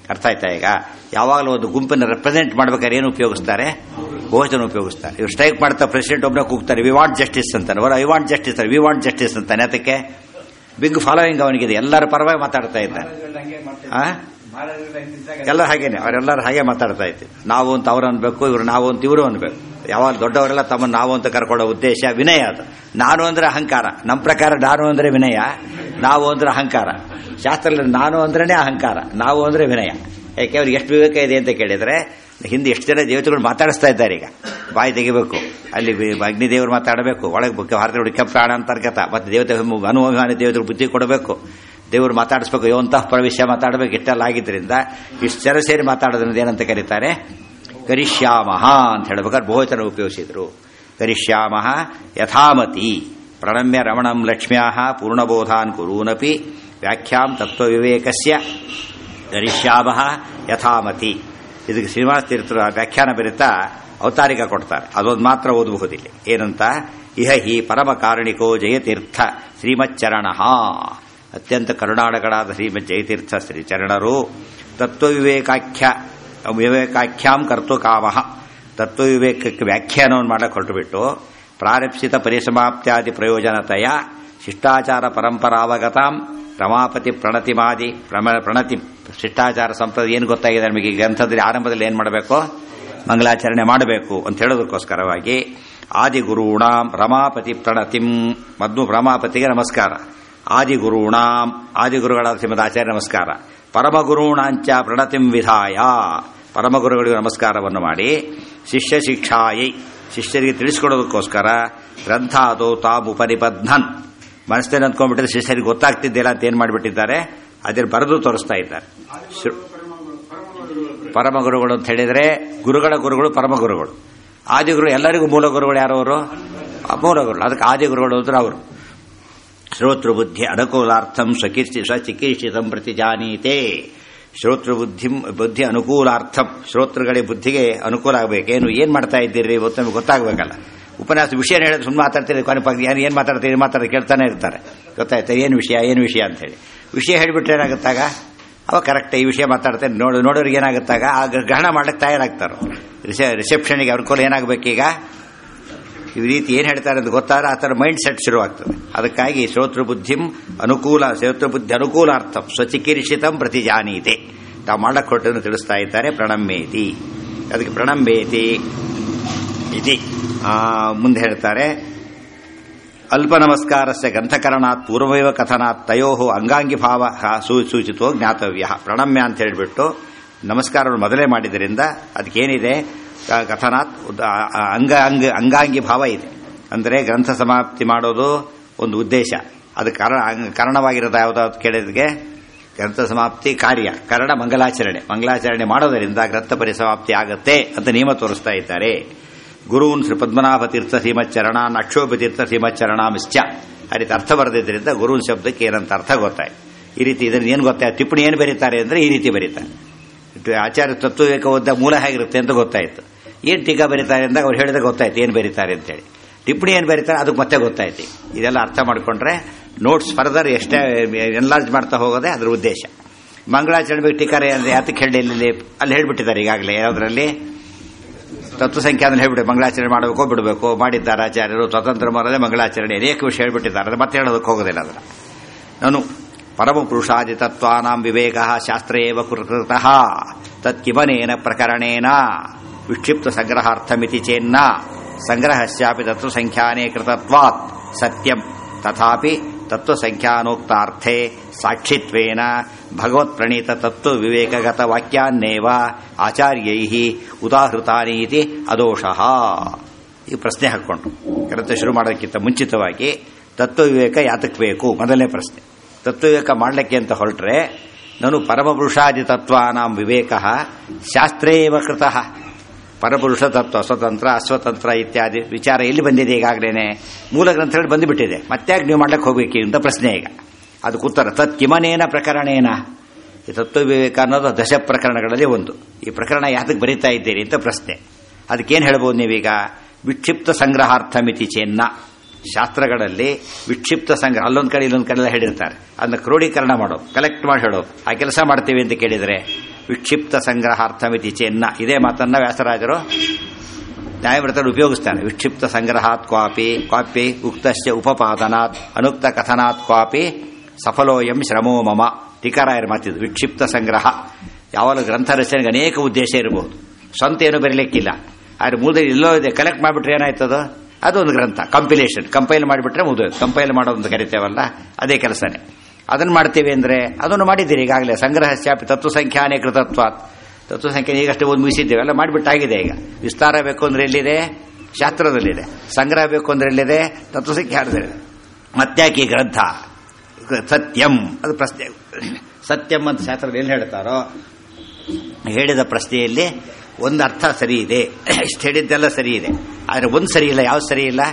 ಅರ್ಥ ಆಯ್ತಾ ಈಗ ಯಾವಾಗಲೂ ಒಂದು ಗುಂಪನ್ನು ರೆಪ್ರೆಸೆಂಟ್ ಮಾಡ್ಬೇಕಾದ್ರೆ ಏನು ಉಪಯೋಗಿಸ್ತಾರೆ ಬಹುವಚನ ಉಪಯೋಗಿಸ್ತಾರೆ ಇವ್ರು ಸ್ಟ್ರೈಕ್ ಮಾಡ್ತಾ ಪ್ರೆಸಿಡೆಂಟ್ ಒಬ್ಬನೇ ಕೂಗ್ತಾರೆ ವಿ ವಾಂಟ್ ಜಸ್ಟಿಸ್ ಅಂತಾನೆ ಅವರ I want justice we want justice ಅಂತಾನೆ ಅದಕ್ಕೆ ಬಿಗ್ ಫಾಲೋವಿಂಗ್ ಅವನಿಗಿದೆ ಎಲ್ಲರ ಪರವಾಗಿ ಮಾತಾಡ್ತಾ ಇದ್ದಾನೆ ಆ? ಎಲ್ಲ ಹಾಗೇನೆ ಅವರೆಲ್ಲರೂ ಹಾಗೆ ಮಾತಾಡ್ತಾ ಇದ್ದೀವಿ ನಾವು ಅಂತ ಅವ್ರು ಅನ್ಬೇಕು ಇವ್ರು ನಾವು ಅಂತ ಇವರು ಅನ್ಬೇಕು ಯಾವಾಗ ದೊಡ್ಡವರೆಲ್ಲ ತಮ್ಮನ್ನು ನಾವು ಅಂತ ಕರ್ಕೊಳ್ಳೋ ಉದ್ದೇಶ ವಿನಯ ಅದು ನಾನು ಅಂದ್ರೆ ಅಹಂಕಾರ ನಮ್ಮ ಪ್ರಕಾರ ನಾನು ಅಂದ್ರೆ ವಿನಯ ನಾವು ಅಂದ್ರೆ ಅಹಂಕಾರ ಶಾಸ್ತ್ರದಲ್ಲಿ ನಾನು ಅಂದ್ರೇನೆ ಅಹಂಕಾರ ನಾವು ಅಂದ್ರೆ ವಿನಯ ಯಾಕೆ ಅವ್ರಿಗೆ ಎಷ್ಟು ವಿವೇಕ ಇದೆ ಅಂತ ಕೇಳಿದ್ರೆ ಹಿಂದೆ ಎಷ್ಟು ಜನ ದೇವತೆಗಳು ಮಾತಾಡಿಸ್ತಾ ಇದ್ದಾರೆ ಈಗ ಬಾಯಿ ತೆಗಿಬೇಕು ಅಲ್ಲಿ ವಿ- ಅಗ್ನಿದೇವರು ಮಾತಾಡಬೇಕು ಒಳಗೆ ಬುಕ್ಕ ಭಾರತ ಕೆಂಪ ಪ್ರಾಣ ಅಂತರ್ಗತ ಮತ್ತೆ ದೇವತೆ ಅನುಭವಾನಿ ದೇವತೆಗಳು ಬುದ್ಧಿ ಕೊಡಬೇಕು ದೇವರು ಮಾತಾಡಿಸ್ಬೇಕು ಯೋಂತಹ ಪ್ರವೇಶ ಮಾತಾಡಬೇಕು ಇಷ್ಟೆಲ್ಲ ಆಗಿದ್ರಿಂದ ಇಷ್ಟು ಜನ ಸೇರಿ ಮಾತಾಡೋದ್ರಿಂದ ಏನಂತ ಕರೀತಾರೆ ಕರಿಷ್ಯಾಮಹ ಅಂತ ಹೇಳ್ಬೇಕಾದ್ರೆ ಬಹುವಚನ ಉಪಯೋಗಿಸಿದ್ರು ಕರಿಷ್ಯಾಮಹ ಯಥಾಮತಿ ಪ್ರಣಮ್ಯ ರಮಣಂ ಲಕ್ಷ್ಮ್ಯಾ ಪೂರ್ಣಬೋಧಾನ್ ಕುರೂನಪಿ ವ್ಯಾಖ್ಯಾಂ ತತ್ವವಿವೇಕಸ್ಯ ಕರಿಷ್ಯಾಮಹ ಯಥಾಮತಿ ಇದಕ್ಕೆ ಶ್ರೀನಿವಾಸ ತೀರ್ಥರ ವ್ಯಾಖ್ಯಾನ ಬರೀತಾ ಅವತಾರಿಕ ಕೊಡ್ತಾರೆ ಅದೊಂದು ಮಾತ್ರ ಓದಬಹುದಿಲ್ಲ ಏನಂತ ಇಹ ಹಿ ಪರಮ ಕಾರಣಿಕೋ ಜಯತೀರ್ಥ ಶ್ರೀಮಚ್ಚರಣ ಅತ್ಯಂತ ಕರುಣಾಳಗಳಾದ ಶ್ರೀಮತ್ ಜಯತೀರ್ಥ ಶ್ರೀಚರಣರು ತತ್ವವಿವೇಕಾಖ್ಯ ವಿವೇಕಾಖ್ಯಾಂ ಕರ್ತು ಕಾಮಃ ತತ್ವವಿವೇಕಕ್ಕೆ ವ್ಯಾಖ್ಯಾನವನ್ನು ಮಾಡಕ್ಕೆ ಹೊರಟುಬಿಟ್ಟು ಪ್ರಾರಪ್ಸಿತ ಪರಿಸಮಾಪ್ತ್ಯಾದಿ ಪ್ರಯೋಜನತೆಯ ಶಿಷ್ಟಾಚಾರ ಪರಂಪರಾವಗತಾಂ ರಮಾಪತಿ ಪ್ರಣತಿಮಾದಿ ಪ್ರಮ ಪ್ರಣತಿ ಶಿಷ್ಟಾಚಾರ ಸಂಪ್ರದಾಯ ಏನು ಗೊತ್ತಾಗಿದೆ ನಮಗೆ ಈ ಗ್ರಂಥದಲ್ಲಿ ಆರಂಭದಲ್ಲಿ ಏನು ಮಾಡಬೇಕು ಮಂಗಲಾಚರಣೆ ಮಾಡಬೇಕು ಅಂತ ಹೇಳೋದಕ್ಕೋಸ್ಕರವಾಗಿ ಆದಿಗುರುಣಾಂ ರಮಾಪತಿ ಪ್ರಣತಿಂ ಮದ್ದು ರಮಾಪತಿಗೆ ನಮಸ್ಕಾರ ಆದಿಗುರುಣಾಂ ಆದಿಗುರುಗಳಾದ ಶ್ರೀಮದ್ ಆಚಾರ್ಯ ನಮಸ್ಕಾರ ಪರಮಗುರುಣಾಂಚ ಪ್ರಣತಿಂ ವಿಧಾಯ ಪರಮಗುರುಗಳಿಗೆ ನಮಸ್ಕಾರವನ್ನು ಮಾಡಿ ಶಿಷ್ಯ ಶಿಕ್ಷಾಯೈ ಶಿಷ್ಯರಿಗೆ ತಿಳಿಸ್ಕೊಡೋದಕ್ಕೋಸ್ಕರ ಗ್ರಂಥಾದೋ ತಾಮ್ ಉಪನಿಬದ್ಧನ್ ಮನಸ್ಸಿನಲ್ಲಿ ಅಂದ್ಕೊಂಡ್ಬಿಟ್ಟಿದ್ರೆ ಶಿಷ್ಯರಿಗೆ ಗೊತ್ತಾಗ್ತಿದ್ದಿಲ್ಲ ಅಂತ ಏನ್ ಮಾಡಿಬಿಟ್ಟಿದ್ದಾರೆ ಅದ್ರ ಬರೆದು ತೋರಿಸ್ತಾ ಇದ್ದಾರೆ ಶು- ಪರಮಗುರುಗಳು ಅಂತ ಹೇಳಿದ್ರೆ ಗುರುಗಳ ಗುರುಗಳು ಪರಮಗುರುಗಳು ಆದಿಗುರು ಎಲ್ಲರಿಗೂ ಮೂಲ ಗುರುಗಳು ಯಾರವರು ಮೂಲ ಗುರುಗಳು ಅದಕ್ಕೆ ಆದಿಗುರುಗಳು ಅಂದ್ರೆ ಅವರು ಶ್ರೋತೃ ಬುದ್ಧಿ ಅನುಕೂಲಾರ್ಥಂ ಸ್ವಕೀರ್ತಿ ಸ್ವಚಿಕೀರ್ಷಿತಂ ಪ್ರತಿ ಜಾನೀತೆ ಶ್ರೋತೃ ಬುದ್ಧಿ ಬುದ್ಧಿ ಅನುಕೂಲಾರ್ಥಂ ಶ್ರೋತೃಗಳಿಗೆ ಬುದ್ಧಿಗೆ ಅನುಕೂಲ ಆಗಬೇಕು ಏನು ಏನ್ ಮಾಡ್ತಾ ಇದ್ದೀರಿ ಇವತ್ತು ನಮಗೆ ಗೊತ್ತಾಗಬೇಕಲ್ಲ ಉಪನ್ಯಾಸ ವಿಷಯ ಹೇಳಿದ್ರೆ ಸುಮ್ಮನೆ ಮಾತಾಡ್ತೀರಿ ಕೊನೆ ಪಕ್ಕ ಏನು ಏನು ಮಾತಾಡ್ತೀರಿ ಮಾತಾಡ್ತಾರೆ ಕೇಳ್ತಾನೆ ಇರ್ತಾರೆ ಗೊತ್ತಾಯ್ತಾ ಏನು ವಿಷಯ ಏನು ವಿಷಯ ಅಂತ ಹೇಳಿ ವಿಷಯ ಹೇಳಿಬಿಟ್ರೆ ಏನಾಗುತ್ತಾಗ ಅವ ಕರೆಕ್ಟ್ ಈ ವಿಷಯ ಮಾತಾಡ್ತೇನೆ ನೋಡು ನೋಡೋರಿಗೆ ಏನಾಗುತ್ತಾಗ ಆ ಗ್ರಹಣ ಮಾಡಕ್ಕೆ ತಯಾರಾಗ್ತಾರೆ ರಿಸೆ ರಿಸೆಪ್ಷನ್ಗೆ ಅನುಕೂಲ ಏನಾಗಬೇಕೀಗ ಈ ರೀತಿ ಏನು ಹೇಳ್ತಾರೆ ಅಂತ ಗೊತ್ತಾದ್ರೆ ಆ ಥರ ಮೈಂಡ್ ಸೆಟ್ ಶುರುವಾಗ್ತದೆ ಅದಕ್ಕಾಗಿ ಶ್ರೋತೃ ಬುದ್ಧಿಂ ಅನುಕೂಲ ಶ್ರೋತೃ ಬುದ್ಧಿ ಅನುಕೂಲಾರ್ಥಂ ಸ್ವಚಿಕಿರಿಷಿತಂ ಪ್ರತಿಜಾನೀತೆ ತಾವು ಮಾಡಕ್ಕೆ ಹೊರಟನ್ನು ತಿಳಿಸ್ತಾ ಇದ್ದಾರೆ ಪ್ರಣಮ್ಯೇತಿ ಅದಕ್ಕೆ ಪ್ರಣಂಬೇತಿ ಇತಿ ಆ, ಮುಂದೆ ಹೇಳ್ತಾರೆ ಅಲ್ಪ ನಮಸ್ಕಾರಸ್ಯ ಗ್ರಂಥಕರಣಾತ್ ಪೂರ್ವಮೇವ ಕಥನಾತ್ ತಯೋ ಅಂಗಾಂಗಿ ಭಾವ ಸೂಚಿತೋ ಜ್ಞಾತವ್ಯ ಪ್ರಣಮ್ಯ ಅಂತ ಹೇಳಿಬಿಟ್ಟು ನಮಸ್ಕಾರವನ್ನು ಮೊದಲೇ ಮಾಡಿದ್ರಿಂದ ಅದಕ್ಕೇನಿದೆ ಕ- ಕಥನಾತ್ ಉದ್- ಆ- ಆ- ಅಂಗ ಅಂಗ ಅಂಗಾಂಗಿ ಭಾವ ಇದೆ ಅಂದರೆ ಗ್ರಂಥ ಸಮಾಪ್ತಿ ಮಾಡೋದು ಒಂದು ಉದ್ದೇಶ ಅದು ಕಾರಣ ಅಂಗ- ಕಾರಣವಾಗಿರೋದು ಯಾವುದಾದ್ರು ಕೇಳಿದ್ಗೆ ಗ್ರಂಥ ಸಮಾಪ್ತಿ ಕಾರ್ಯ ಕರಣ ಮಂಗಲಾಚರಣೆ ಮಂಗಲಾಚರಣೆ ಮಾಡೋದರಿಂದ ಗ್ರಂಥ ಪರಿಸಮಾಪ್ತಿ ಆಗತ್ತೆ ಅಂತ ನಿಯಮ ತೋರಿಸ್ತಾ ಇದ್ದಾರೆ ಗುರುನ್ ಶ್ರೀ ಪದ್ಮನಾಭ ತೀರ್ಥ ಶ್ರೀಮಚ್ಚರಣ ಅಕ್ಷೋಭ ತೀರ್ಥ ಶ್ರೀಮಚ್ಚರಣ ಮಿಶ್ಚ ಆ ರೀತಿ ಅರ್ಥ ಬರೆದಿದ್ದರಿಂದ ಗುರುನ್ ಶಬ್ದಕ್ಕೆ ಏನಂತ ಅರ್ಥ ಗೊತ್ತಾಯ್ತು ಈ ರೀತಿ ಇದನ್ನು ಏನು ಗೊತ್ತಾಯ್ತು ಟಿಪ್ಪಣಿ ಏನು ಬರೀತಾರೆ ಅಂದರೆ ಈ ರೀತಿ ಬರೀತಾರೆ ಇದು ಆಚಾರ್ಯ ತತ್ವವಿವೇಕ ಓದ ಮೂಲ ಹೇಗಿರುತ್ತೆ ಅಂತ ಗೊತ್ತಾಯ್ತು ಏನು ಟೀಕಾ ಬರೀತಾರೆ ಅಂದಾಗ ಅವ್ರು ಹೇಳಿದಾಗ ಗೊತ್ತಾಯ್ತು ಏನು ಬರೀತಾರೆ ಅಂತೇಳಿ ಟಿಪ್ಪಣಿ ಏನು ಬರೀತಾರೆ ಅದಕ್ಕೆ ಮತ್ತೆ ಗೊತ್ತಾಯ್ತು ಇದೆಲ್ಲ ಅರ್ಥ ಮಾಡಿಕೊಂಡ್ರೆ ನೋಟ್ಸ್ ಫರ್ದರ್ ಎಷ್ಟೇ ಎನ್ಲಾರ್ಜ್ ಮಾಡ್ತಾ ಹೋಗೋದೇ ಅದ್ರ ಉದ್ದೇಶ ಮಂಗಳಾಚರಣೆ ಬಗ್ಗೆ ಟೀಕಾರೆ ಅಂದರೆ ಯಾತಕ್ಕೆ ಹೇಳಿ ಇಲ್ಲಿ ಅಲ್ಲಿ ಹೇಳ್ಬಿಟ್ಟಿದ್ದಾರೆ ಈಗಾಗಲೇ ಯಾವುದರಲ್ಲಿ ತತ್ವ ಸಂಖ್ಯಾದಲ್ಲಿ ಹೇಳ್ಬಿಟ್ಟು ಮಂಗಳಾಚರಣೆ ಮಾಡಬೇಕು ಬಿಡಬೇಕು ಮಾಡಿದ್ದಾರೆ ಆಚಾರ್ಯರು ಸ್ವತಂತ್ರ ಮರಲ್ಲೇ ಮಂಗಳಾಚರಣೆ ಅನೇಕ ವಿಷಯ ಹೇಳ್ಬಿಟ್ಟಿದ್ದಾರೆ ಅದು ಮತ್ತೆ ಹೇಳೋದಕ್ಕೆ ಹೋಗೋದಿಲ್ಲ ಅದನ್ನ ನಾನು ಪರಮ ಪುರುಷಾದಿ ತತ್ವಾನಾಂ ವಿವೇಕ ಶಾಸ್ತ್ರ ಏವ ಕೃತಃ ತತ್ಕಿಮನೇನ ಪ್ರಕರಣೇನ ವಿಕ್ಷಿಪ್ತ ಸಂಗ್ರಹಾರ್ಥಮಿತಿ ಚೇನ್ನ ಸಂಗ್ರಹಸ್ಯಾಪಿ ತತ್ವ ಸಂಖ್ಯಾನೇ ಕೃತತ್ವಾತ್ ಸತ್ಯಂ ತಥಾಪಿ ತತ್ವ ಸಂಖ್ಯಾನೋಕ್ತಾರ್ಥೆ ಸಾಕ್ಷಿತ್ವೇನ ಭಗವತ್ ಪ್ರಣೀತ ತತ್ವ ವಿವೇಕಗತ ವಾಕ್ಯಾನ್ನೇವ ಆಚಾರ್ಯೈ ಉದಾಹೃತಾನಿ ಇತಿ ಅದೋಷಃ ಈ ಪ್ರಶ್ನೆ ಹಾಕ್ಕೊಂಡು ಗ್ರಂಥ ಶುರು ಮಾಡೋದಕ್ಕಿಂತ ಮುಂಚಿತವಾಗಿ ತತ್ವ ವಿವೇಕ ಯಾತಕ್ಕೆ ಬೇಕು ಮೊದಲನೇ ಪ್ರಶ್ನೆ ತತ್ವ ವಿವೇಕ ಮಾಡಲಿಕ್ಕೆ ಅಂತ ಹೊರಟ್ರೆ ನಾನು ಪರಮಪುರುಷಾದಿ ತತ್ವಾನಾಂ ವಿವೇಕ ಶಾಸ್ತ್ರೇವ ಕೃತಃ ಪರಪುರುಷ ತತ್ವ ಸ್ವತಂತ್ರ ಅಸ್ವತಂತ್ರ ಇತ್ಯಾದಿ ವಿಚಾರ ಎಲ್ಲಿ ಬಂದಿದೆ ಈಗಾಗಲೇ ಮೂಲ ಗ್ರಂಥಗಳು ಬಂದುಬಿಟ್ಟಿದೆ ಮತ್ತ್ಯಾಕೆ ನೀವು ಮಾಡ್ಲಿಕ್ಕೆ ಹೋಗ್ಬೇಕು ಅಂತ ಪ್ರಶ್ನೆ ಈಗ ಅದಕ್ಕೆ ಉತ್ತರ ತತ್ ಕಿಮನೇನ ಪ್ರಕರಣೇನ ಈ ತತ್ವ ವಿವೇಕ ಅನ್ನೋದು ದಶ ಪ್ರಕರಣಗಳಲ್ಲಿ ಒಂದು ಈ ಪ್ರಕರಣ ಯಾತಕ್ಕೆ ಬರೀತಾ ಇದ್ದೀರಿ ಅಂತ ಪ್ರಶ್ನೆ ಅದಕ್ಕೇನು ಹೇಳ್ಬೋದು ನೀವೀಗ ವಿಕ್ಷಿಪ್ತ ಸಂಗ್ರಹಾರ್ಥ ಮಿತಿ ಚೆನ್ನ ಶಾಸ್ತ್ರಗಳಲ್ಲಿ ವಿಕ್ಷಿಪ್ತ ಸಂಗ್ರಹ ಅಲ್ಲೊಂದು ಕಡೆ ಇಲ್ಲೊಂದು ಕಡೆ ಎಲ್ಲ ಹೇಳಿರ್ತಾರೆ ಅದನ್ನ ಕ್ರೋಢೀಕರಣ ಮಾಡೋದು ಕಲೆಕ್ಟ್ ಮಾಡಿ ಹೇಳೋದು ಆ ಕೆಲಸ ಮಾಡ್ತೀವಿ ಅಂತ ಕೇಳಿದರೆ ವಿಕ್ಷಿಪ್ತ ಸಂಗ್ರಹಾರ್ಥಮಿತಿ ಚೆನ್ನ ಇದೇ ಮಾತನ್ನ ವ್ಯಾಸರಾಜರು ನ್ಯಾಯವ್ರತರು ಉಪಯೋಗಿಸ್ತಾರೆ ವಿಕ್ಷಿಪ್ತ ಸಂಗ್ರಹಾತ್ ಕ್ವಾಪಿ ಕ್ವಾಪಿ ಉಕ್ತಶ್ಚ ಉಪಪಾದನಾತ್ ಅನುಕ್ತ ಕಥನಾತ್ ಕ್ವಾಪಿ ಸಫಲೋಯಂ ಶ್ರಮೋ ಮಮ ಟೀಕಾರಾಯರ ಮಾತಿದ್ದು ವಿಕ್ಷಿಪ್ತ ಸಂಗ್ರಹ ಯಾವಾಗಲೂ ಗ್ರಂಥ ರಚನೆಗೆ ಅನೇಕ ಉದ್ದೇಶ ಇರಬಹುದು ಸ್ವಂತ ಏನು ಬರೀಲಿಕ್ಕಿಲ್ಲ ಆದ್ರೆ ಮೂಲದಲ್ಲಿ ಎಲ್ಲೋ ಇದೆ ಕಲೆಕ್ಟ್ ಮಾಡಿಬಿಟ್ರೆ ಏನಾಯ್ತದ ಅದೊಂದು ಗ್ರಂಥ ಕಂಪಿಲೇಷನ್ ಕಂಪೈಲ್ ಮಾಡಿಬಿಟ್ರೆ ಮುಗಿದು ಕಂಪೈಲ್ ಮಾಡೋದು ಕರಿತೇವಲ್ಲ ಅದೇ ಕೆಲಸನೇ ಅದನ್ನು ಮಾಡ್ತೀವಿ ಅಂದ್ರೆ ಅದನ್ನು ಮಾಡಿದ್ದೀರಿ ಈಗಾಗಲೇ ಸಂಗ್ರಹ ಶಾಪಿ ತತ್ವ ಸಂಖ್ಯಾನೇ ಕೃತತ್ವ ತತ್ವ ಸಂಖ್ಯೆ ಈಗಷ್ಟೇ ಒಂದು ಮುಗಿಸಿದ್ದೇವೆ ಎಲ್ಲ ಮಾಡಿಬಿಟ್ಟಾಗಿದೆ ಈಗ ವಿಸ್ತಾರ ಬೇಕು ಅಂದ್ರೆ ಎಲ್ಲಿದೆ ಶಾಸ್ತ್ರದಲ್ಲಿದೆ ಸಂಗ್ರಹ ಬೇಕು ಅಂದ್ರೆ ಎಲ್ಲಿದೆ ತತ್ವ ಸಂಖ್ಯಾನದಲ್ಲಿದೆ ಮತ್ತ್ಯಾಕೆ ಈ ಗ್ರಂಥ ಸತ್ಯಂ ಅದು ಪ್ರಶ್ನೆ ಸತ್ಯಂ ಅಂತ ಶಾಸ್ತ್ರದಲ್ಲಿ ಎಲ್ಲಿ ಹೇಳ್ತಾರೋ ಹೇಳಿದ ಪ್ರಶ್ನೆಯಲ್ಲಿ ಒಂದು ಅರ್ಥ ಸರಿ ಇದೆ ಇಷ್ಟು ಹೇಳಿದ್ದೆಲ್ಲ ಸರಿ ಇದೆ ಆದರೆ ಒಂದು ಸರಿ ಇಲ್ಲ ಯಾವ್ದು ಸರಿ ಇಲ್ಲ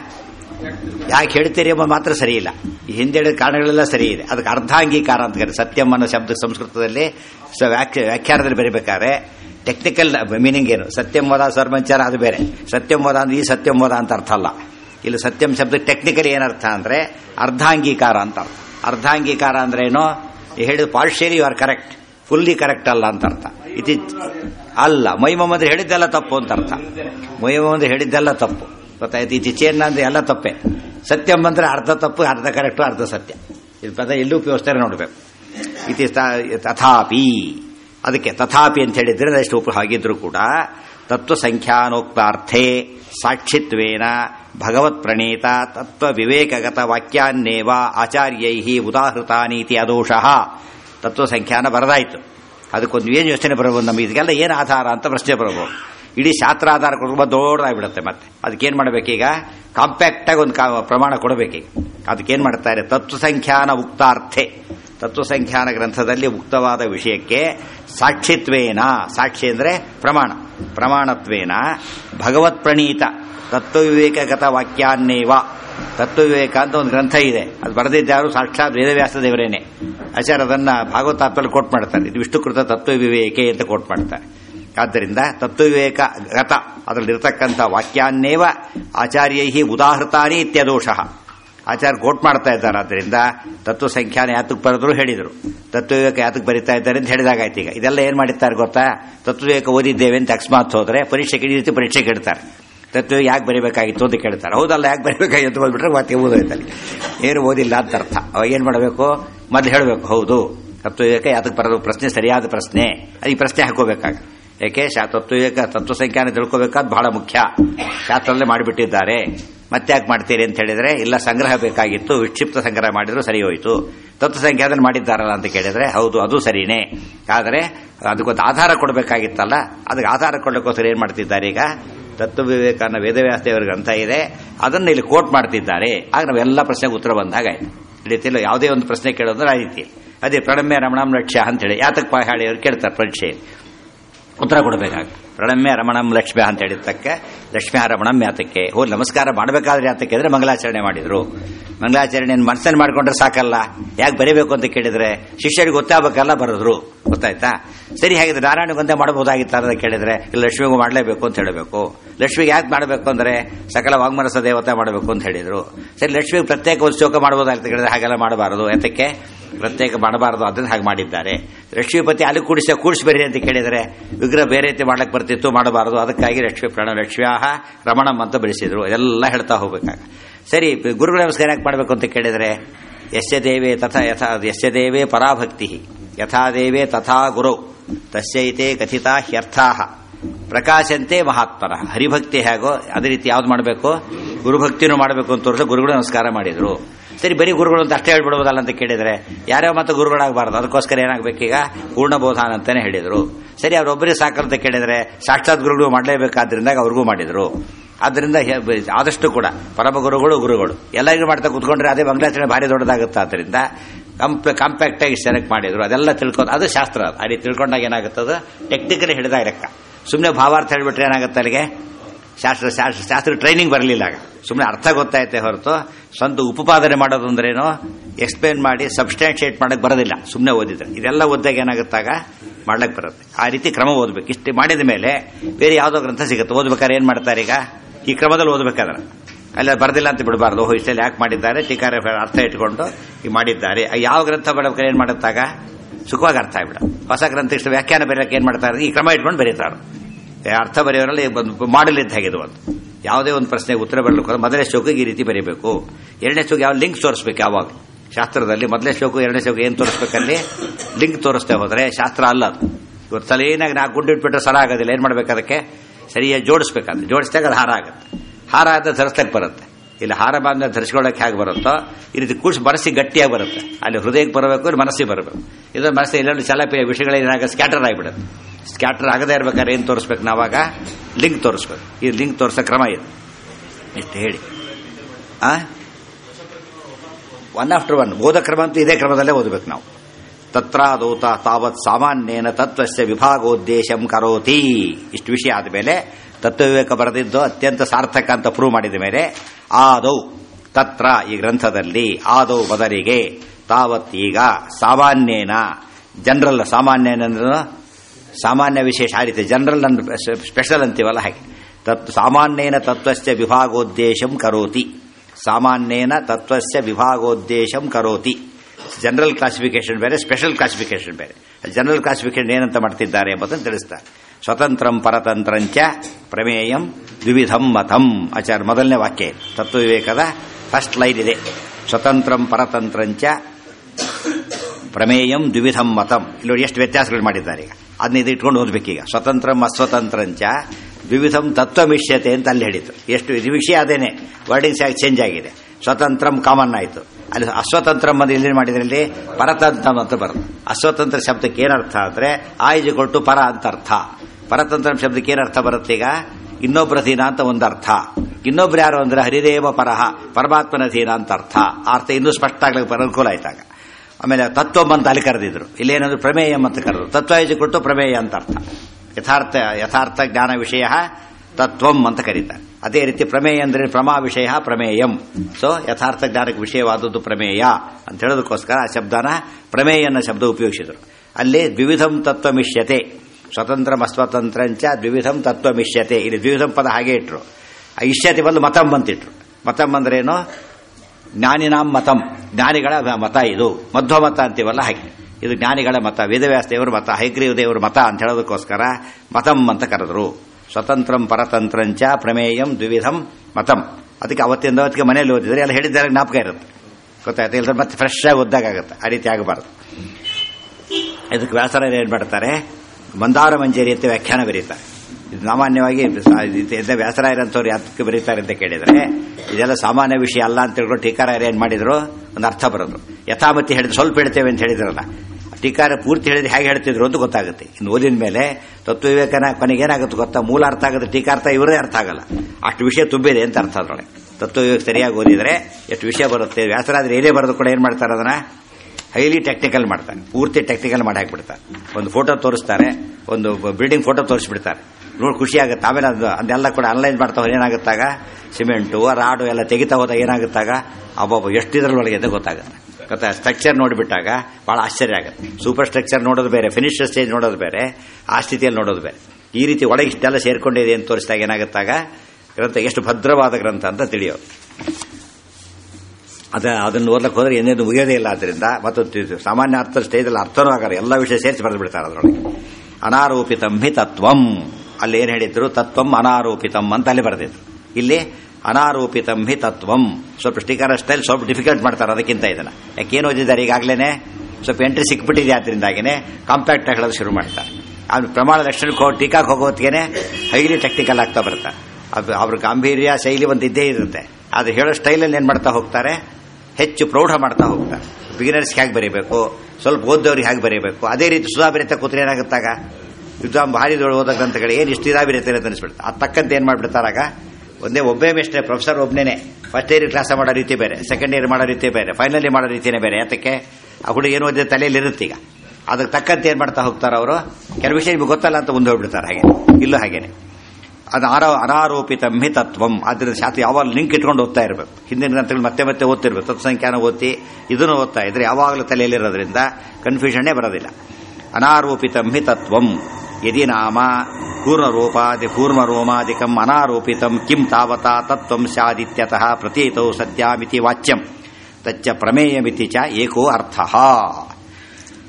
ಯಾಕೆ ಹೇಳ್ತೀರಿ ಎಂಬ ಮಾತ್ರ ಸರಿ ಇಲ್ಲ ಈ ಹಿಂದೆ ಹೇಳಿದ ಕಾರಣಗಳೆಲ್ಲ ಸರಿ ಇದೆ ಅದಕ್ಕೆ ಅರ್ಧಾಂಗೀಕಾರ ಅಂತ ಕರೀತಾರೆ ಸತ್ಯಂ ಅನ್ನೋ ಶಬ್ದ ಸಂಸ್ಕೃತದಲ್ಲಿ ಸ- ವ್ಯಾಖ್ಯ ವ್ಯಾಖ್ಯಾನದಲ್ಲಿ ಬರೀಬೇಕಾದ್ರೆ ಟೆಕ್ನಿಕಲ್ ಮೀನಿಂಗ್ ಏನು ಸತ್ಯಂ ವದ ಸರ್ವಂಚಾರ ಅದು ಬೇರೆ ಸತ್ಯಂ ವದ ಅಂದ್ರೆ ಈ ಸತ್ಯಂ ವದ ಅಂತ ಅರ್ಥ ಅಲ್ಲ ಇಲ್ಲಿ ಸತ್ಯಂ ಶಬ್ದ ಟೆಕ್ನಿಕಲಿ ಏನರ್ಥ ಅಂದ್ರೆ ಅರ್ಧಾಂಗೀಕಾರ ಅಂತ ಅರ್ಥ ಅರ್ಧಾಂಗೀಕಾರ ಅಂದ್ರೆ ಏನು ಈ ಹೇಳಿದ partially you are correct fully correct ಅಲ್ಲ ಅಂತ ಅರ್ಥ ಇತಿ ಅಲ್ಲ ಮೈ ಮೊಹಮ್ಮದ್ ಹೇಳಿದ್ದೆಲ್ಲ ತಪ್ಪು ಅಂತ ಅರ್ಥ ಮೈ ಮೊಹಮ್ಮದ್ ಹೇಳಿದ್ದೆಲ್ಲ ತಪ್ಪು ಗೊತ್ತಾಯ್ತು ಈ ಚೇನ್ನ ಅಂದ್ರೆ ಎಲ್ಲ ತಪ್ಪೆ ಸತ್ಯಂ ಅಂದ್ರೆ ಅರ್ಧ ತಪ್ಪು ಅರ್ಧ ಕರೆಕ್ಟು ಅರ್ಧ ಸತ್ಯ ಇದು ಪದ ಎಲ್ಲೂ ಉಪಯೋಗಿಸ್ತಾರೆ ನೋಡಬೇಕು ಇತಿ ತ- ತಥಾಪಿ ಅದಕ್ಕೆ ತಥಾಪಿ ಅಂತ ಹೇಳಿದ್ರೆ ಅದಷ್ಟು ಉಪ ಹಾಗಿದ್ರು ಕೂಡ ತತ್ವ ಸಂಖ್ಯಾನೋಕ್ತಾರ್ಥೇ ಸಾಕ್ಷಿತ್ವೇನ ಭಗವತ್ ಪ್ರಣೀತ ತತ್ವ ವಿವೇಕಗತ ವಾಕ್ಯಾನ್ನೇವ ಆಚಾರ್ಯೈ ಉದಾಹೃತಾನೀತಿ ಅದೋಷಃ ತತ್ವ ಸಂಖ್ಯಾನ ಬರದಾಯಿತು ಅದಕ್ಕೊಂದು ಏನು ಯೋಚನೆ ಬರಬಹುದು ನಮಗೆ ಇದಕ್ಕೆಲ್ಲ ಏನು ಆಧಾರ ಅಂತ ಪ್ರಶ್ನೆ ಬರಬಹುದು ಇಡೀ ಶಾಸ್ತ್ರ ಆಧಾರ ಕೊಡುವ ದೊಡ್ಡದಾಗ್ಬಿಡುತ್ತೆ ಮತ್ತೆ ಅದಕ್ಕೇನು ಮಾಡಬೇಕೀಗ ಕಾಂಪ್ಯಾಕ್ಟ್ ಆಗಿ ಒಂದು ಕಾ- ಪ್ರಮಾಣ ಕೊಡಬೇಕೀಗ ಅದಕ್ಕೇನು ಮಾಡ್ತಾರೆ ತತ್ವ ಸಂಖ್ಯಾನ ಉಕ್ತಾರ್ಥೆ ತತ್ವ ಸಂಖ್ಯಾನ ಗ್ರಂಥದಲ್ಲಿ ಉಕ್ತವಾದ ವಿಷಯಕ್ಕೆ ಸಾಕ್ಷಿತ್ವೇನ ಸಾಕ್ಷಿ ಅಂದ್ರೆ ಪ್ರಮಾಣ ಪ್ರಮಾಣತ್ವೇನ ಭಗವತ್ ಪ್ರಣೀತ ತತ್ವವಿವೇಕಗತ ವಾಕ್ಯಾನ್ನೇವ ತತ್ವವಿವೇಕ ಅಂತ ಒಂದು ಗ್ರಂಥ ಇದೆ ಅದು ಬರೆದಿದ್ದಾರು ಸಾಕ್ಷಾತ್ ವೇದವ್ಯಾಸ ದೇವರೇನೆ ಆಚಾರ್ಯ ಅದನ್ನ ಭಾಗವತಾತ್ಮಲ್ಲಿ ಕೋಟ್ ಮಾಡ್ತಾರೆ ಇದು ವಿಷ್ಣುಕೃತ ತತ್ವವಿವೇಕೆ ಅಂತ ಕೋಟ್ ಮಾಡ್ತಾರೆ ಆದ್ದರಿಂದ ತತ್ವವಿವೇಕ ಗತ ಅದರಲ್ಲಿರ್ತಕ್ಕಂಥ ವಾಕ್ಯಾನ್ನೇವ ಆಚಾರ್ಯೈ ಉದಾಹೃತಾನಿ ಇತ್ಯದೋಷಃ ಆಚಾರ್ಯ ಕೋಟ್ ಮಾಡ್ತಾ ಇದ್ದಾರೆ ಆದ್ದರಿಂದ ತತ್ವ ಸಂಖ್ಯಾನ ಯಾತಕ್ಕೆ ಬರೆದ್ರು ಹೇಳಿದರು ತತ್ವವಿವೇಕ ಯಾತಕ್ಕೆ ಬರಿತಾ ಇದ್ದಾರೆ ಅಂತ ಹೇಳಿದಾಗಾಯ್ತು ಈಗ ಇದೆಲ್ಲ ಏನ್ ಮಾಡಿದ್ದಾರೆ ಗೊತ್ತಾ ತತ್ವವಿವೇಕ ಓದಿದ್ದೇವೆ ಅಂತ ಅಕಸ್ಮಾತ್ ಹೋದ್ರೆ ಪರೀಕ್ಷೆಗೆ ಈ ರೀತಿ ಪರೀಕ್ಷೆ ಕೇಳ್ತಾರೆ ತತ್ವ ಯಾಕೆ ಬರೀಬೇಕಾಗಿತ್ತು ಅಂತ ಕೇಳ್ತಾರೆ ಹೌದಲ್ಲ ಯಾಕೆ ಬರೀಬೇಕಾಗಿತ್ತು ಬಂದ್ಬಿಟ್ರೆ ಮತ್ತೆ ಓದೋಯ್ತಲ್ಲಿ ಏನು ಓದಿಲ್ಲ ಅಂತ ಅರ್ಥ ಅವಾಗ ಏನ್ ಮಾಡಬೇಕು ಮೊದಲು ಹೇಳಬೇಕು ಹೌದು ತತ್ವವಿವೇಕ ಯಾತಕ್ಕೆ ಬರೋದು ಪ್ರಶ್ನೆ ಸರಿಯಾದ ಪ್ರಶ್ನೆ ಅದಕ್ಕೆ ಪ್ರಶ್ನೆ ಹಾಕೋಬೇಕಾಗ ಯಾಕೆ ಶಾ ತತ್ವವಿವೇಕ ತತ್ವ ಸಂಖ್ಯಾನ ತಿಳ್ಕೋಬೇಕಾದ್ ಬಹಳ ಮುಖ್ಯ ಶಾಸ್ತ್ರದಲ್ಲೇ ಮಾಡಿಬಿಟ್ಟಿದ್ದಾರೆ ಮತ್ತೆ ಯಾಕೆ ಮಾಡ್ತೀರಿ ಅಂತ ಹೇಳಿದ್ರೆ ಇಲ್ಲ ಸಂಗ್ರಹ ಬೇಕಾಗಿತ್ತು ವಿಕ್ಷಿಪ್ತ ಸಂಗ್ರಹ ಮಾಡಿದ್ರು ಸರಿ ಹೋಯಿತು ತತ್ವ ಸಂಖ್ಯಾದಲ್ಲಿ ಮಾಡಿದ್ದಾರಲ್ಲ ಅಂತ ಕೇಳಿದ್ರೆ ಹೌದು ಅದು ಸರಿನೇ ಆದರೆ ಅದಕ್ಕೊಂದು ಆಧಾರ ಕೊಡಬೇಕಾಗಿತ್ತಲ್ಲ ಅದಕ್ಕೆ ಆಧಾರ ಕೊಡಲಿಕ್ಕೋಸ್ಕರ ಏನ್ ಮಾಡ್ತಿದ್ದಾರೆ ಈಗ ತತ್ವ ವಿವೇಕ ಅನ್ನೋ ವೇದವ್ಯಾಸ ದೇವರ ಗ್ರಂಥ ಇದೆ ಅದನ್ನು ಇಲ್ಲಿ ಕೋಟ್ ಮಾಡ್ತಿದ್ದಾರೆ ಆಗ ನಾವೆಲ್ಲ ಪ್ರಶ್ನೆಗೆ ಉತ್ತರ ಬಂದಾಗ ಆಯ್ತು ಈ ರೀತಿಯಲ್ಲಿ ಯಾವುದೇ ಒಂದು ಪ್ರಶ್ನೆ ಕೇಳೋದ್ರೆ ಆ ರೀತಿ ಅದೇ ಪ್ರಣಮ್ಯ ರಮಣಂ ಲಕ್ಷ್ಯ ಅಂತೇಳಿ ಯಾತಕ್ ಹೇಳಿ ಅವ್ರು ಕೇಳ್ತಾರೆ ಪರೀಕ್ಷೆಯಲ್ಲಿ ಉತ್ತರ ಕೊಡಬೇಕಾಗ ಪ್ರಣಮ್ಯ ರಮಣಂ ಲಕ್ಷ್ಮ್ಯ ಅಂತ ಹೇಳಿದ್ದಕ್ಕೆ ಲಕ್ಷ್ಮ್ಯ ರಮಣಂ ಯಾತಕ್ಕೆ ಹೋಗಿ ನಮಸ್ಕಾರ ಮಾಡಬೇಕಾದ್ರೆ ಯಾತಕ್ಕೆ ಅಂದ್ರೆ ಮಂಗಲಾಚರಣೆ ಮಾಡಿದ್ರು ಮಂಗಲಾಚರಣೆ ಮನಸ್ಸಲ್ಲಿ ಮಾಡ್ಕೊಂಡ್ರೆ ಸಾಕಲ್ಲ ಯಾಕೆ ಬರೀಬೇಕು ಅಂತ ಕೇಳಿದ್ರೆ ಶಿಷ್ಯರಿಗೆ ಗೊತ್ತಾಗಬೇಕಲ್ಲ ಬರೆದ್ರು ಗೊತ್ತಾಯ್ತಾ ಸರಿ ಹಾಗಿದ್ರೆ ನಾರಾಯಣಗೊಂದೇ ಮಾಡಬಹುದಾಗಿತ್ತ ಅಂತ ಕೇಳಿದ್ರೆ ಇಲ್ಲ ಲಕ್ಷ್ಮಿಗೂ ಮಾಡಲೇಬೇಕು ಅಂತ ಹೇಳಬೇಕು ಲಕ್ಷ್ಮಿಗೆ ಯಾಕೆ ಮಾಡಬೇಕು ಅಂದ್ರೆ ಸಕಲ ವಾಗ್ಮನಸ ದೇವತೆ ಮಾಡಬೇಕು ಅಂತ ಹೇಳಿದ್ರು ಸರಿ ಲಕ್ಷ್ಮಿಗೆ ಪ್ರತ್ಯೇಕ ಒಂದು ಶೋಕ ಮಾಡಬಹುದಾಗಿತ್ತು ಕೇಳಿದ್ರೆ ಹಾಗೆಲ್ಲ ಮಾಡಬಾರದು ಯಾತಕ್ಕೆ ಪ್ರತ್ಯೇಕ ಮಾಡಬಾರದು ಅದನ್ನ ಹಾಗೆ ಮಾಡಿದ್ದಾರೆ ಲಕ್ಷ್ಮೀಪತಿ ಅಲ್ಲಿ ಕೂಡಿಸ ಕೂಡಿಸ್ಬೇರಿ ಅಂತ ಕೇಳಿದರೆ ವಿಗ್ರಹ ಬೇರೆ ರೀತಿ ಮಾಡಕ್ ಬರ್ತಿತ್ತು ಮಾಡಬಾರದು ಅದಕ್ಕಾಗಿ ಲಕ್ಷ್ಮೀ ಪ್ರಾಣ ಲಕ್ಷ್ಮ್ಯಾಹ ರಮಣಂ ಅಂತ ಬೆಳೆಸಿದ್ರು ಎಲ್ಲ ಹೇಳ್ತಾ ಹೋಗ್ಬೇಕಾಗ ಸರಿ ಗುರುಗಳ ನಮಸ್ಕಾರ ಯಾಕೆ ಮಾಡಬೇಕು ಅಂತ ಕೇಳಿದರೆ ಯಸ್ಯ ದೇವೇ ತಥಾ ಯಥಾ ಯಸ್ಯ ದೇವೇ ಪರಾಭಕ್ತಿ ಯಥಾ ದೇವೇ ತಥಾ ಗುರು ತಸ್ಯೈತೆ ಕಥಿತಾ ಹ್ಯರ್ಥಾ ಪ್ರಕಾಶಂತೆ ಮಹಾತ್ಮರ ಹರಿಭಕ್ತಿ ಹೇಗೋ ಅದೇ ರೀತಿ ಯಾವ್ದು ಮಾಡಬೇಕು ಗುರುಭಕ್ತಿನೂ ಮಾಡಬೇಕು ಅಂತ ತೋರಿಸ ಗುರುಗಳು ನಮಸ್ಕಾರ ಮಾಡಿದ್ರು ಸರಿ ಬರೀ ಗುರುಗಳು ಅಂತ ಅಷ್ಟೇ ಹೇಳ್ಬಿಡ್ಬೋದಲ್ಲ ಅಂತ ಕೇಳಿದ್ರೆ ಯಾರ್ಯಾವ ಮತ್ತೆ ಗುರುಗಳಾಗಬಾರ್ದು ಅದಕ್ಕೋಸ್ಕರ ಏನಾಗಬೇಕೀಗ ಪೂರ್ಣಬೋಧಾನ ಅಂತಾನೆ ಹೇಳಿದ್ರು ಸರಿ ಅವ್ರೊಬ್ಬರಿಗೆ ಸಾಕಂತ ಕೇಳಿದ್ರೆ ಸಾಕ್ಷಾತ್ ಗುರುಗಳು ಮಾಡಲೇಬೇಕಾದ್ರಿಂದ ಅವ್ರಿಗೂ ಮಾಡಿದ್ರು ಆದ್ರಿಂದ ಹೆ- ಆದಷ್ಟು ಕೂಡ ಪರಮ ಗುರುಗಳು ಗುರುಗಳು ಎಲ್ಲರಿಗೂ ಮಾಡ್ತಾ ಕುತ್ಕೊಂಡ್ರೆ ಅದೇ ಮಂಗಳಾಚರಣೆ ಭಾರಿ ದೊಡ್ಡದಾಗುತ್ತೆ ಆದ್ರಿಂದ ಕಂಪ್ ಕಾಂಪ್ಯಾಕ್ಟ್ ಆಗಿ ಸೆಲೆಕ್ಟ್ ಮಾಡಿದ್ರು ಅದೆಲ್ಲ ತಿಳ್ಕೊಂಡು ಅದು ಶಾಸ್ತ್ರ ಅದು ಆ ರೀತಿ ತಿಳ್ಕೊಂಡಾಗ ಏನಾಗುತ್ತದು ಟೆಕ್ನಿಕಲಿ ಹಿಡಿದಾಗ ಲೆಕ್ಕ ಸುಮ್ಮನೆ ಭಾವಾರ್ಥ ಹೇಳ್ಬಿಟ್ರೆ ಏನಾಗುತ್ತೆ ಅಲ್ಲಿಗೆ ಶಾಸ್ತ್ರ ಶಾಸ್ತ್ರ ಶಾಸ್ತ್ರ ಟ್ರೈನಿಂಗ್ ಬರಲಿಲ್ಲ ಆಗ ಸುಮ್ಮನೆ ಅರ್ಥ ಗೊತ್ತಾಯ್ತೆ ಹೊರತು ಸ್ವಂತ ಉಪಪಾದನೆ ಮಾಡೋದು ಅಂದ್ರೇನು ಎಕ್ಸ್ಪ್ಲೇನ್ ಮಾಡಿ ಸಬ್ಸ್ಟ್ಯಾನ್ಶಿಯೇಟ್ ಮಾಡಕ್ ಬರೋದಿಲ್ಲ ಸುಮ್ಮನೆ ಓದಿದ್ರೆ ಇದೆಲ್ಲ ಓದಿದಾಗ ಏನಾಗುತ್ತಾಗ ಮಾಡ್ಲಕ್ ಬರುತ್ತೆ ಆ ರೀತಿ ಕ್ರಮ ಓದ್ಬೇಕು ಇಷ್ಟು ಮಾಡಿದ ಮೇಲೆ ಬೇರೆ ಯಾವುದೋ ಗ್ರಂಥ ಸಿಗುತ್ತೆ ಓದ್ಬೇಕಾದ್ರೆ ಏನ್ ಮಾಡ್ತಾರೆ ಈಗ ಈ ಕ್ರಮದಲ್ಲಿ ಓದ್ಬೇಕಾದ್ರೆ ಅಲ್ಲ ಬರ್ದಿಲ್ಲ ಅಂತ ಬಿಡಬಾರ್ದು ಓಹೋ ಇಷ್ಟೆಲ್ಲ ಯಾಕೆ ಮಾಡಿದ್ದಾರೆ ಟೀಕಾರ ಅರ್ಥ ಇಟ್ಕೊಂಡು ಈ ಮಾಡಿದ್ದಾರೆ ಆ ಯಾವ ಗ್ರಂಥ ಮಾಡ್ಬೇಕಾದ್ರೆ ಏನ್ ಮಾಡುತ್ತಾಗ ಸುಖವಾಗಿ ಅರ್ಥ ಆಗ್ಬಿಡ ಹೊಸ ಗ್ರಂಥಿಷ್ಟ ವ್ಯಾಖ್ಯಾನ ಬರೆಯಕ್ಕೆ ಏನ್ ಮಾಡ್ತಾರೆ ಈ ಕ್ರಮ ಇಟ್ಕೊಂಡು ಬರೀತಾರೆ ಅರ್ಥ ಬರೆಯೋರಲ್ಲಿ ಒಂದು ಮಾಡಲ್ ಇದ್ದ ಹಾಗೆ ಇದು ಒಂದು ಯಾವುದೇ ಒಂದು ಪ್ರಶ್ನೆಗೆ ಉತ್ತರ ಬರಲಿಕ್ಕೆ ಮೊದಲನೇ ಶ್ಲೋಕಿಗೆ ಈ ರೀತಿ ಬರೀಬೇಕು ಎರಡನೇ ಶ್ಲೋಕ ಯಾವ ಲಿಂಕ್ ತೋರಿಸ್ಬೇಕು ಯಾವಾಗ ಶಾಸ್ತ್ರದಲ್ಲಿ ಮೊದಲನೇ ಶ್ಲೋಕ ಎರಡನೇ ಶ್ಲೋಕ ಏನು ತೋರಿಸ್ಬೇಕಲ್ಲಿ ಲಿಂಕ್ ತೋರಿಸ್ತೇ ಹೋದ್ರೆ ಶಾಸ್ತ್ರ ಅಲ್ಲ ಅದು ಇವತ್ತು ತಲೆನಾಗಿ ನಾಲ್ಕು ಗುಡ್ಡು ಇಟ್ಬಿಟ್ರೆ ಸರ ಆಗೋದಿಲ್ಲ ಏನು ಮಾಡ್ಬೇಕು ಅದಕ್ಕೆ ಸರಿಯಾಗಿ ಜೋಡಿಸ್ಬೇಕಂದ್ರೆ ಜೋಡಿಸಿದಾಗ ಅದು ಹಾರ ಆಗುತ್ತೆ ಹಾರ ಆದ ಧರಿಸ್ಲಿಕ್ಕೆ ಬರುತ್ತೆ ಇಲ್ಲಿ ಹಾರ ಬಾಂಧ ಧರಿಸ್ಕೊಳ್ಳೋಕೆ ಹೇಗೆ ಬರುತ್ತೋ ಈ ರೀತಿ ಕೂಡಿಸಿ ಮನಸ್ಸಿಗೆ ಗಟ್ಟಿಯಾಗಿ ಬರುತ್ತೆ ಅಲ್ಲಿ ಹೃದಯಕ್ಕೆ ಬರಬೇಕು ಇಲ್ಲಿ ಮನಸ್ಸಿಗೆ ಬರಬೇಕು ಇದು ಮನಸ್ಸಿಗೆ ಎಲ್ಲೆಲ್ಲೂ ಚಲಪೆ ವಿಷಯಗಳೇನಾಗ ಸ್ಕ್ಯಾಟರ್ ಆಗಿಬಿಡುತ್ತೆ ಸ್ಕ್ಯಾಟರ್ ಆಗದೇ ಇರ್ಬೇಕಾದ್ರೆ ಏನು ತೋರಿಸ್ಬೇಕು ನಾವಾಗ ಲಿಂಕ್ ತೋರಿಸ್ಬೇಕು ಈ ಲಿಂಕ್ ತೋರಿಸೋ ಕ್ರಮ ಇದು ಇಷ್ಟು ಹೇಳಿ ಆ ಒನ್ ಆಫ್ಟರ್ ಒನ್ ಓದೋ ಕ್ರಮ ಅಂತೂ ಇದೇ ಕ್ರಮದಲ್ಲೇ ಓದಬೇಕು ನಾವು ತತ್ರಾದೌತ ತಾವತ್ ಸಾಮಾನ್ಯೇನ ತತ್ವಸ್ಯ ವಿಭಾಗೋದ್ದೇಶಂ ಕರೋತಿ ಇಷ್ಟು ವಿಷಯ ಆದಮೇಲೆ ತತ್ವವಿವೇಕ ಬರೆದಿದ್ದು ಅತ್ಯಂತ ಸಾರ್ಥಕ ಅಂತ ಪ್ರೂವ್ ಮಾಡಿದ ಮೇಲೆ ಆದೌ ತತ್ರ ಈ ಗ್ರಂಥದಲ್ಲಿ ಆದೌ ಬದಲಿಗೆ ತಾವತ್ ಈಗ ಸಾಮಾನ್ಯೇನ ಜನರಲ್ ಸಾಮಾನ್ಯನ ಸಾಮಾನ್ಯ ವಿಶೇಷ ಆ ರೀತಿ ಜನರಲ್ ಅನ್ನು ಸ್ಪೆಷಲ್ ಅಂತೀವಲ್ಲ ಹಾಗೆ ತತ್ ಸಾಮಾನ್ಯೇನ ತತ್ವಸ್ಯ ವಿಭಾಗೋದ್ದೇಶಂ ಕರೋತಿ ಸಾಮಾನ್ಯೇನ ತತ್ವಸ್ಯ ವಿಭಾಗೋದ್ದೇಶಂ ಕರೋತಿ ಜನರಲ್ ಕ್ಲಾಸಿಫಿಕೇಶನ್ ಬೇರೆ ಸ್ಪೆಷಲ್ ಕ್ಲಾಸಿಫಿಕೇಶನ್ ಬೇರೆ ಜನರಲ್ ಕ್ಲಾಸಿಫಿಕೇಶನ್ ಏನಂತ ಮಾಡ್ತಿದ್ದಾರೆ ಎಂಬುದನ್ನು ತಿಳಿಸ್ತಾರೆ ಸ್ವತಂತ್ರಂ ಪರತಂತ್ರಂಚ ಪ್ರಮೇಯಂ ದ್ವಿವಿಧಂ ಮತಂ ಆಚಾರ ಮೊದಲನೇ ವಾಕ್ಯ ತತ್ವ ವಿವೇಕದ ಫಸ್ಟ್ ಲೈನ್ ಇದೆ ಸ್ವತಂತ್ರಂ ಪರತಂತ್ರಂಚ ಪ್ರಮೇಯಂ ದ್ವಿವಿಧಂ ಮತಂ ಇಲ್ಲಿ ಎಷ್ಟು ವ್ಯತ್ಯಾಸಗಳು ಮಾಡಿದ್ದಾರೆ ಈಗ ಅದನ್ನ ಇದು ಇಟ್ಕೊಂಡು ಓದ್ಬೇಕೀಗ ಸ್ವತಂತ್ರಂ ಅಸ್ವತಂತ್ರಂಚ ದ್ವಿವಿಧಂ ತತ್ವಮಿಷ್ಯತೆ ಅಂತ ಅಲ್ಲಿ ಹೇಳಿತು ಎಷ್ಟು ಇದು ವಿಷಯ ಅದೇನೆ ವರ್ಡಿಂಗ್ಸ್ ಆಗಿ ಚೇಂಜ್ ಆಗಿದೆ ಸ್ವತಂತ್ರಂ ಕಾಮನ್ ಆಯಿತು ಅಲ್ಲಿ ಅಸ್ವತಂತ್ರಂ ಅಂತ ಇಲ್ಲಿ ಮಾಡಿದ್ರೆ ಇಲ್ಲಿ ಪರತಂತ್ರಂ ಅಂತ ಬರುತ್ತೆ ಅಸ್ವತಂತ್ರ ಶಬ್ದಕ್ಕೆ ಏನರ್ಥ ಅಂದ್ರೆ ಆಯ್ಜು ಕೊಟ್ಟು ಪರ ಅಂತ ಅರ್ಥ ಪರತಂತ್ರ ಶಬ್ದಕ್ಕೆ ಏನರ್ಥ ಬರುತ್ತೆ ಈಗ ಇನ್ನೊಬ್ಬರ ಅಧೀನ ಅಂತ ಒಂದು ಅರ್ಥ ಇನ್ನೊಬ್ರು ಯಾರು ಅಂದ್ರೆ ಹರಿದೇವ ಪರಹ ಪರಮಾತ್ಮನ ಅಧೀನ ಅಂತ ಅರ್ಥ ಆ ಅರ್ಥ ಇನ್ನೂ ಸ್ಪಷ್ಟ ಆಗ್ಲಿಕ್ಕೆ ಅನುಕೂಲ ಆಯ್ತಾಗ ಆಮೇಲೆ ತತ್ವಂ ಅಂತ ಅಲ್ಲಿ ಕರೆದಿದ್ರು ಇಲ್ಲೇನಾದ್ರು ಪ್ರಮೇಯಂ ಅಂತ ಕರೆದ್ರು ತತ್ವ ಕೊಟ್ಟು ಪ್ರಮೇಯ ಅಂತ ಅರ್ಥ ಯಥಾರ್ಥ ಯಥಾರ್ಥ ಜ್ಞಾನ ವಿಷಯ ತತ್ವಂ ಅಂತ ಕರೀತಾರೆ ಅದೇ ರೀತಿ ಪ್ರಮೇಯ ಅಂದ್ರೆ ಪ್ರಮಾ ವಿಷಯ ಪ್ರಮೇಯಂ ಸೊ ಯಥಾರ್ಥ ಜ್ಞಾನಕ್ಕೆ ವಿಷಯವಾದದ್ದು ಪ್ರಮೇಯ ಅಂತ ಹೇಳೋದಕ್ಕೋಸ್ಕರ ಆ ಶಬ್ದನ ಪ್ರಮೇಯ ಅನ್ನೋ ಶಬ್ದ ಉಪಯೋಗಿಸಿದ್ರು ಅಲ್ಲಿ ದ್ವಿವಿಧಂ ತತ್ವಮಿಷ್ಯತೆ ಸ್ವತಂತ್ರ ಅಸ್ವತಂತ್ರಂಚ ದ್ವಿವಿಧಂ ತತ್ವಮಿಷ್ಯತೆ ಇಲ್ಲಿ ದ್ವಿವಿಧಂ ಪದ ಹಾಗೆ ಇಟ್ರು ಆ ಇಷ್ಯತೆ ಬಂದು ಮತಂ ಅಂತಿಟ್ರು ಮತಂ ಅಂದ್ರೇನು ಜ್ಞಾನಿನಾಂ ಮತಂ ಜ್ಞಾನಿಗಳ ಮತ ಇದು ಮಧ್ವ ಮತ ಅಂತೀವಲ್ಲ ಹಾಗೆ ಇದು ಜ್ಞಾನಿಗಳ ಮತ ವೇದವ್ಯಾಸ ದೇವರ ಮತ ಹೈಗ್ರೀವ ದೇವರ ಮತ ಅಂತ ಹೇಳೋದಕ್ಕೋಸ್ಕರ ಮತಂ ಅಂತ ಕರೆದ್ರು ಸ್ವತಂತ್ರಂ ಪರತಂತ್ರಂಚ ಪ್ರಮೇಯಂ ದ್ವಿವಿಧಂ ಮತಂ ಅದಕ್ಕೆ ಅವತ್ತಿಂದ ಅವತ್ತಿಗೆ ಮನೆಯಲ್ಲಿ ಓದಿದ್ರೆ ಎಲ್ಲ ಹೇಳಿದ್ದಾರೆ ಜ್ಞಾಪಕ ಇರುತ್ತೆ ಗೊತ್ತಾಯ್ತು ಇಲ್ಲದ್ರೆ ಮತ್ತೆ ಫ್ರೆಶ್ ಆಗಿ ಓದ್ದಾಗುತ್ತೆ ಆ ರೀತಿ ಆಗಬಾರ್ದು ಇದಕ್ಕೆ ವ್ಯಾಸರಾಯರು ಏನ್ ಮಾಡ್ತಾರೆ ಮಂದಾರ ಮಂಜರಿ ಅಂತ ವ್ಯಾಖ್ಯಾನ ಬರೀತಾರೆ ಇದು ಸಾಮಾನ್ಯವಾಗಿ ವ್ಯಾಸರಾಯರಂತವ್ರು ಯಾತಕ್ಕೆ ಬರೀತಾರೆ ಅಂತ ಕೇಳಿದ್ರೆ ಇದೆಲ್ಲ ಸಾಮಾನ್ಯ ವಿಷಯ ಅಲ್ಲ ಅಂತ ತಿಳ್ಕೊಂಡು ಟೀಕಾರಾಯರು ಏನ್ ಮಾಡಿದ್ರು ಒಂದು ಅರ್ಥ ಬರೋದು ಯಥಾಮತಿ ಹೇಳಿದ್ರು ಸ್ವಲ್ಪ ಹೇಳ್ತೇವೆ ಅಂತ ಹೇಳಿದ್ರಲ್ಲ ಟೀಕಾರ ಪೂರ್ತಿ ಹೇಳಿದ್ರೆ ಹೇಗೆ ಹೇಳ್ತಿದ್ರು ಅಂತ ಗೊತ್ತಾಗುತ್ತೆ ಇನ್ನು ಓದಿನ ಮೇಲೆ ತತ್ವ ವಿವೇಕನ ಕೊನೆಗೆ ಏನಾಗುತ್ತೆ ಗೊತ್ತಾ ಮೂಲ ಅರ್ಥ ಆಗುತ್ತೆ ಟೀಕಾರ್ಥ ಇವರೇ ಅರ್ಥ ಆಗಲ್ಲ ಅಷ್ಟು ವಿಷಯ ತುಂಬಿದೆ ಅಂತ ಅರ್ಥ ಅದ್ರೊಳಗೆ ತತ್ವ ವಿವೇಕ ಸರಿಯಾಗಿ ಓದಿದ್ರೆ ಎಷ್ಟು ವಿಷಯ ಬರುತ್ತೆ ವ್ಯಾಸರಾದ್ರೆ ಏನೇ ಬರೋದು ಕೂಡ ಏನ್ ಮಾಡ್ತಾರೆ ಅದನ್ನ ಹೈಲಿ ಟೆಕ್ನಿಕಲ್ ಮಾಡ್ತಾರೆ ಪೂರ್ತಿ ಟೆಕ್ನಿಕಲ್ ಮಾಡಿ ಹಾಕ್ಬಿಡ್ತಾರೆ ಒಂದು ಫೋಟೋ ತೋರಿಸ್ತಾರೆ ಒಂದು ಬಿಲ್ಡಿಂಗ್ ಫೋಟೋ ತೋರಿಸ್ಬಿಡ್ತಾರೆ ನೋಡಿ ಖುಷಿ ಆಗುತ್ತೆ ಆಮೇಲೆ ಅದು ಅದೆಲ್ಲ ಕೂಡ ಅನಲೈಸ್ ಮಾಡ್ತಾ ಹೋದ್ರೆ ಏನಾಗುತ್ತಾಗ ಸಿಮೆಂಟು ರಾಡು ಎಲ್ಲ ತೆಗಿತಾ ಹೋದಾಗ ಏನಾಗುತ್ತಾಗ ಅಬ್ಬಬ್ಬ ಎಷ್ಟು ಇದ್ರೊಳಗೆ ಅಂತ ಗೊತ್ತಾಗುತ್ತೆ ಗೊತ್ತಾ ಸ್ಟ್ರಕ್ಚರ್ ನೋಡಿಬಿಟ್ಟಾಗ ಬಹಳ ಆಶ್ಚರ್ಯ ಆಗುತ್ತೆ ಸೂಪರ್ ಸ್ಟ್ರಕ್ಚರ್ ನೋಡೋದು ಬೇರೆ ಫಿನಿಶ್ ಸ್ಟೇಜ್ ನೋಡೋದು ಬೇರೆ ಆ ಸ್ಥಿತಿಯಲ್ಲಿ ನೋಡೋದು ಬೇರೆ ಈ ರೀತಿ ಒಳಗೆ ಇಷ್ಟೆಲ್ಲ ಸೇರ್ಕೊಂಡಿದೆ ಅಂತ ತೋರಿಸಿದಾಗ ಏನಾಗುತ್ತಾಗ ಗ್ರಂಥ ಎಷ್ಟು ಭದ್ರವಾದ ಗ್ರಂಥ ಅಂತ ತಿಳಿಯೋದು ಅದ ಅದನ್ನು ಓದ್ಲಕ್ಕೆ ಹೋದ್ರೆ ಏನೇನು ಮುಗಿಯೋದೇ ಇಲ್ಲ ಅದರಿಂದ ಮತ್ತು ಸಾಮಾನ್ಯ ಅರ್ಥ ಸ್ಟೇಜಲ್ಲಿ ಅರ್ಥನೂ ಆಗಲ್ಲ ಎಲ್ಲ ವಿಷಯ ಸೇರಿಸಿ ಬರೆದು ಬಿಡ್ತಾರೆ ಅದರೊಳಗೆ ಅನಾರೋಪಿತಂ ಹಿ ತತ್ವಂ ಅಲ್ಲಿ ಏನು ಹೇಳಿದ್ರು ತತ್ವಂ ಅನಾರೋಪಿತಂ ಅಂತ ಅಲ್ಲಿ ಬರೆದಿದ್ರು ಇಲ್ಲಿ ಅನಾರೋಪಿತಂ ಹಿ ತತ್ವಂ ಸ್ವಲ್ಪ ಸ್ಟಿಕರ್ ಸ್ಟೈಲ್ ಸ್ವಲ್ಪ ಡಿಫಿಕಲ್ಟ್ ಮಾಡ್ತಾರೆ ಅದಕ್ಕಿಂತ ಇದನ್ನ ಯಾಕೇನು ಓದಿದ್ದಾರೆ ಈಗಾಗಲೇ ಸ್ವಲ್ಪ ಎಂಟ್ರಿ ಸಿಕ್ಬಿಟ್ಟಿದೆ ಆದ್ರಿಂದಾಗಿನೇ ಕಾಂಪ್ಯಾಕ್ಟ್ ಆಗಿ ಹೇಳೋದು ಶುರು ಮಾಡ್ತಾರೆ ಅವ್ನು ಪ್ರಮಾಣ ಲಕ್ಷಣಕ್ಕೆ ಹೋಗಿ ಟೀಕಾಕ್ ಹೋಗೋತ್ತಿಗೆ ಹೈಲಿ ಟೆಕ್ನಿಕಲ್ ಆಗ್ತಾ ಬರ್ತಾರೆ ಅದು ಅವ್ರ ಗಾಂಭೀರ್ಯ ಶೈಲಿ ಒಂದು ಇದ್ದೇ ಇರುತ್ತೆ ಅದು ಹೇಳೋ ಸ್ಟೈಲಲ್ಲಿ ಏನು ಮಾಡ್ತಾ ಹೋಗ್ತಾರೆ ಹೆಚ್ಚು ಪ್ರೌಢ ಮಾಡ್ತಾ ಹೋಗ್ತಾರೆ ಬಿಗಿನರ್ಸ್ಗೆ ಹೇಗೆ ಬರೀಬೇಕು ಸ್ವಲ್ಪ ಓದ್ದವ್ರಿಗೆ ಹೇಗೆ ಬರೀಬೇಕು ಅದೇ ರೀತಿ ಸುಧಾ ಬರೀತಾ ಕೂತ್ರೆ ಏನಾಗುತ್ತಾಗ ಯುದ್ಧ ಭಾರಿ ಓದೋ ಗ್ರಂಥಗಳಿಗೆ ಏನು ಇಷ್ಟು ಇದ ಬರೀತಾರೆ ಅಂತ ಅನಿಸ್ಬಿಡ್ತಾರೆ ಅದು ತಕ್ಕಂತೆ ಏನು ಮಾಡ್ಬಿಡ್ತಾರಾಗ ಒಂದೇ ಒಬ್ಬೇ ಮಿಸ್ಟೇ ಪ್ರೊಫೆಸರ್ ಒಬ್ಬನೇ ಫಸ್ಟ್ ಇಯರ್ ಕ್ಲಾಸ್ ಮಾಡೋ ರೀತಿ ಬೇರೆ ಸೆಕೆಂಡ್ ಇಯರ್ ಮಾಡೋ ರೀತಿ ಬೇರೆ ಫೈನಲ್ ಮಾಡೋ ರೀತಿನೇ ಬೇರೆ ಯಾತಕ್ಕೆ ಆ ಹುಡುಗ ಏನು ಓದಿದ ತಲೆಯಲ್ಲಿ ಇರುತ್ತೆ ಈಗ ಅದಕ್ಕೆ ತಕ್ಕಂತೆ ಏನು ಮಾಡ್ತಾ ಹೋಗ್ತಾರೆ ಅವರು ಕೆಲವು ವಿಷಯ ನಿಮಗೆ ಗೊತ್ತಲ್ಲ ಅಂತ ಮುಂದೆ ಹೋಗ್ಬಿಡ್ತಾರೆ ಹಾಗೆ ಇಲ್ಲೂ ಹಾಗೇನೆ ಅದು ಆರೋ ಅನಾರೋಪಿತ ಮಿತತ್ವಂ ಅದರಿಂದ ಶಾಸ್ತ್ರ ಯಾವಾಗ ಲಿಂಕ್ ಇಟ್ಕೊಂಡು ಓದ್ತಾ ಇರಬೇಕು ಹಿಂದಿನ ಗ್ರಂಥಗಳು ಮತ್ತೆ ಮತ್ತೆ ಓದ್ತಿರ್ಬೇಕು ತತ್ಸಂಖ್ಯಾನ ಓದಿ ಇದನ್ನು ಓದ್ತಾ ಇದ್ರೆ ಯಾವಾಗಲೂ ತಲೆಯಲ್ಲಿರೋದ್ರಿಂದ ಕನ್ಫ್ಯೂಷನ್ನೇ ಬರೋದಿಲ್ಲ ಅನಾರೋಪಿತ ಮಿತತ್ವಂ ಯದಿ ನಾಮ ಪೂರ್ಣರೂಪಾದಿ ಪೂರ್ಣರೋಮಾದಿಕಂ ಅನಾರೋಪಿತಂ ಕಿಂ ತಾವತಾ ತತ್ವಂ ಸ್ಯಾದಿತ್ಯತಃ ಪ್ರತೀತೌ ಸದ್ಯಾಮಿತಿ ವಾಚ್ಯಂ ತಚ್ಚ ಪ್ರಮೇಯಮಿತಿ ಚ ಏಕೋ ಅರ್ಥ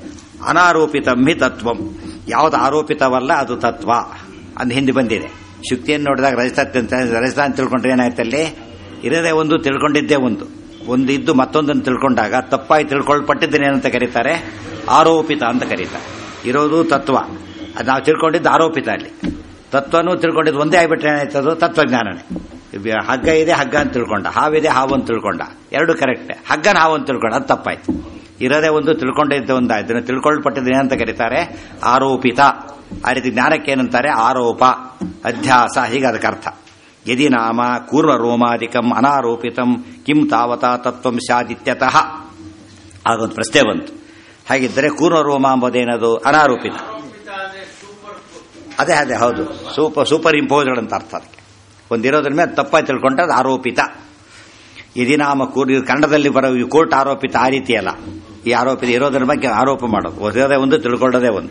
ಅನಾರೋಪಿತಂ ಹಿ ತತ್ವಂ ಯಾವ್ದು ಆರೋಪಿತವಲ್ಲ ಅದು ತತ್ವ ಅಂದ್ ಹಿಂದೆ ಬಂದಿದೆ ಶುಕ್ತಿಯನ್ನು ನೋಡಿದಾಗ ರಜತ ಅಂತ ರಜತ ಅಂತ ತಿಳ್ಕೊಂಡ್ರೆ ಏನಾಯ್ತಲ್ಲಿ ಇರೋದೇ ಒಂದು ತಿಳ್ಕೊಂಡಿದ್ದೇ ಒಂದು ಒಂದು ಇದ್ದು ಮತ್ತೊಂದನ್ನು ತಿಳ್ಕೊಂಡಾಗ ತಪ್ಪಾಗಿ ತಿಳ್ಕೊಳ್ಪಟ್ಟಿದ್ದೇನೇನಂತ ಕರೀತಾರೆ ಆರೋಪಿತ ಅಂತ ಕರೀತಾರೆ ಇರೋದು ತತ್ವ ಅದು ನಾವು ತಿಳ್ಕೊಂಡಿದ್ದು ಆರೋಪಿತ ಅಲ್ಲಿ ತತ್ವನೂ ತಿಳ್ಕೊಂಡಿದ್ದು ಒಂದೇ ಆಗಿಬಿಟ್ರೆ ಏನಾಯ್ತದು ತತ್ವಜ್ಞಾನನೇ ಇವ್ ಹಗ್ಗ ಇದೆ ಹಗ್ಗ ಅಂತ ತಿಳ್ಕೊಂಡ ಹಾವಿದೆ ಹಾವು ಅಂತ ತಿಳ್ಕೊಂಡ ಎರಡು ಕರೆಕ್ಟ್ ಹಗ್ಗನ ಹಾವು ಅಂತ ತಿಳ್ಕೊಂಡ ಅದು ತಪ್ಪಾಯ್ತು ಇರೋದೇ ಒಂದು ತಿಳ್ಕೊಂಡಿದ್ದ ಒಂದು ಇದನ್ನು ತಿಳ್ಕೊಳ್ಪಟ್ಟಿದ್ದು ಏನಂತ ಕರೀತಾರೆ ಆರೋಪಿತ ಆ ರೀತಿ ಜ್ಞಾನಕ್ಕೆ ಏನಂತಾರೆ ಆರೋಪ ಅಧ್ಯಾಸ ಹೀಗೆ ಅದಕ್ಕೆ ಅರ್ಥ ಯದಿ ನಾಮ ಕೂರ್ಮ ರೋಮಾದಿಕಂ ಅನಾರೋಪಿತಂ ಕಿಂ ತಾವತಾ ತತ್ವಂ ಸ್ಯಾದಿತ್ಯತಃ ಆಗೊಂದು ಪ್ರಶ್ನೆ ಬಂತು ಹಾಗಿದ್ದರೆ ಕೂರ್ಮ ರೋಮ ಎಂಬುದೇನದು ಅನಾರೋಪಿತ ಅದೇ ಅದೇ ಹೌದು ಸೂಪರ್ ಸೂಪರ್ ಇಂಪೋಸ್ಡ್ ಅಂತ ಅರ್ಥ ಅದಕ್ಕೆ ಒಂದಿರೋದ್ರ ಮೇಲೆ ತಪ್ಪಾಗಿ ತಿಳ್ಕೊಂಡ್ರೆ ಅದು ಆರೋಪಿತ ಯದಿ ನಾಮ ಕೂರ್ ಇದು ಕನ್ನಡದಲ್ಲಿ ಬರೋ ಈ ಕೋರ್ಟ್ ಆರೋಪಿತ ಆ ರೀತಿ ಅಲ್ಲ ಈ ಆರೋಪಿತ ಇರೋದ್ರ ಬಗ್ಗೆ ಆರೋಪ ಮಾಡೋದು ಇರೋದೇ ಒಂದು ತಿಳ್ಕೊಳ್ಳೋದೇ ಒಂದು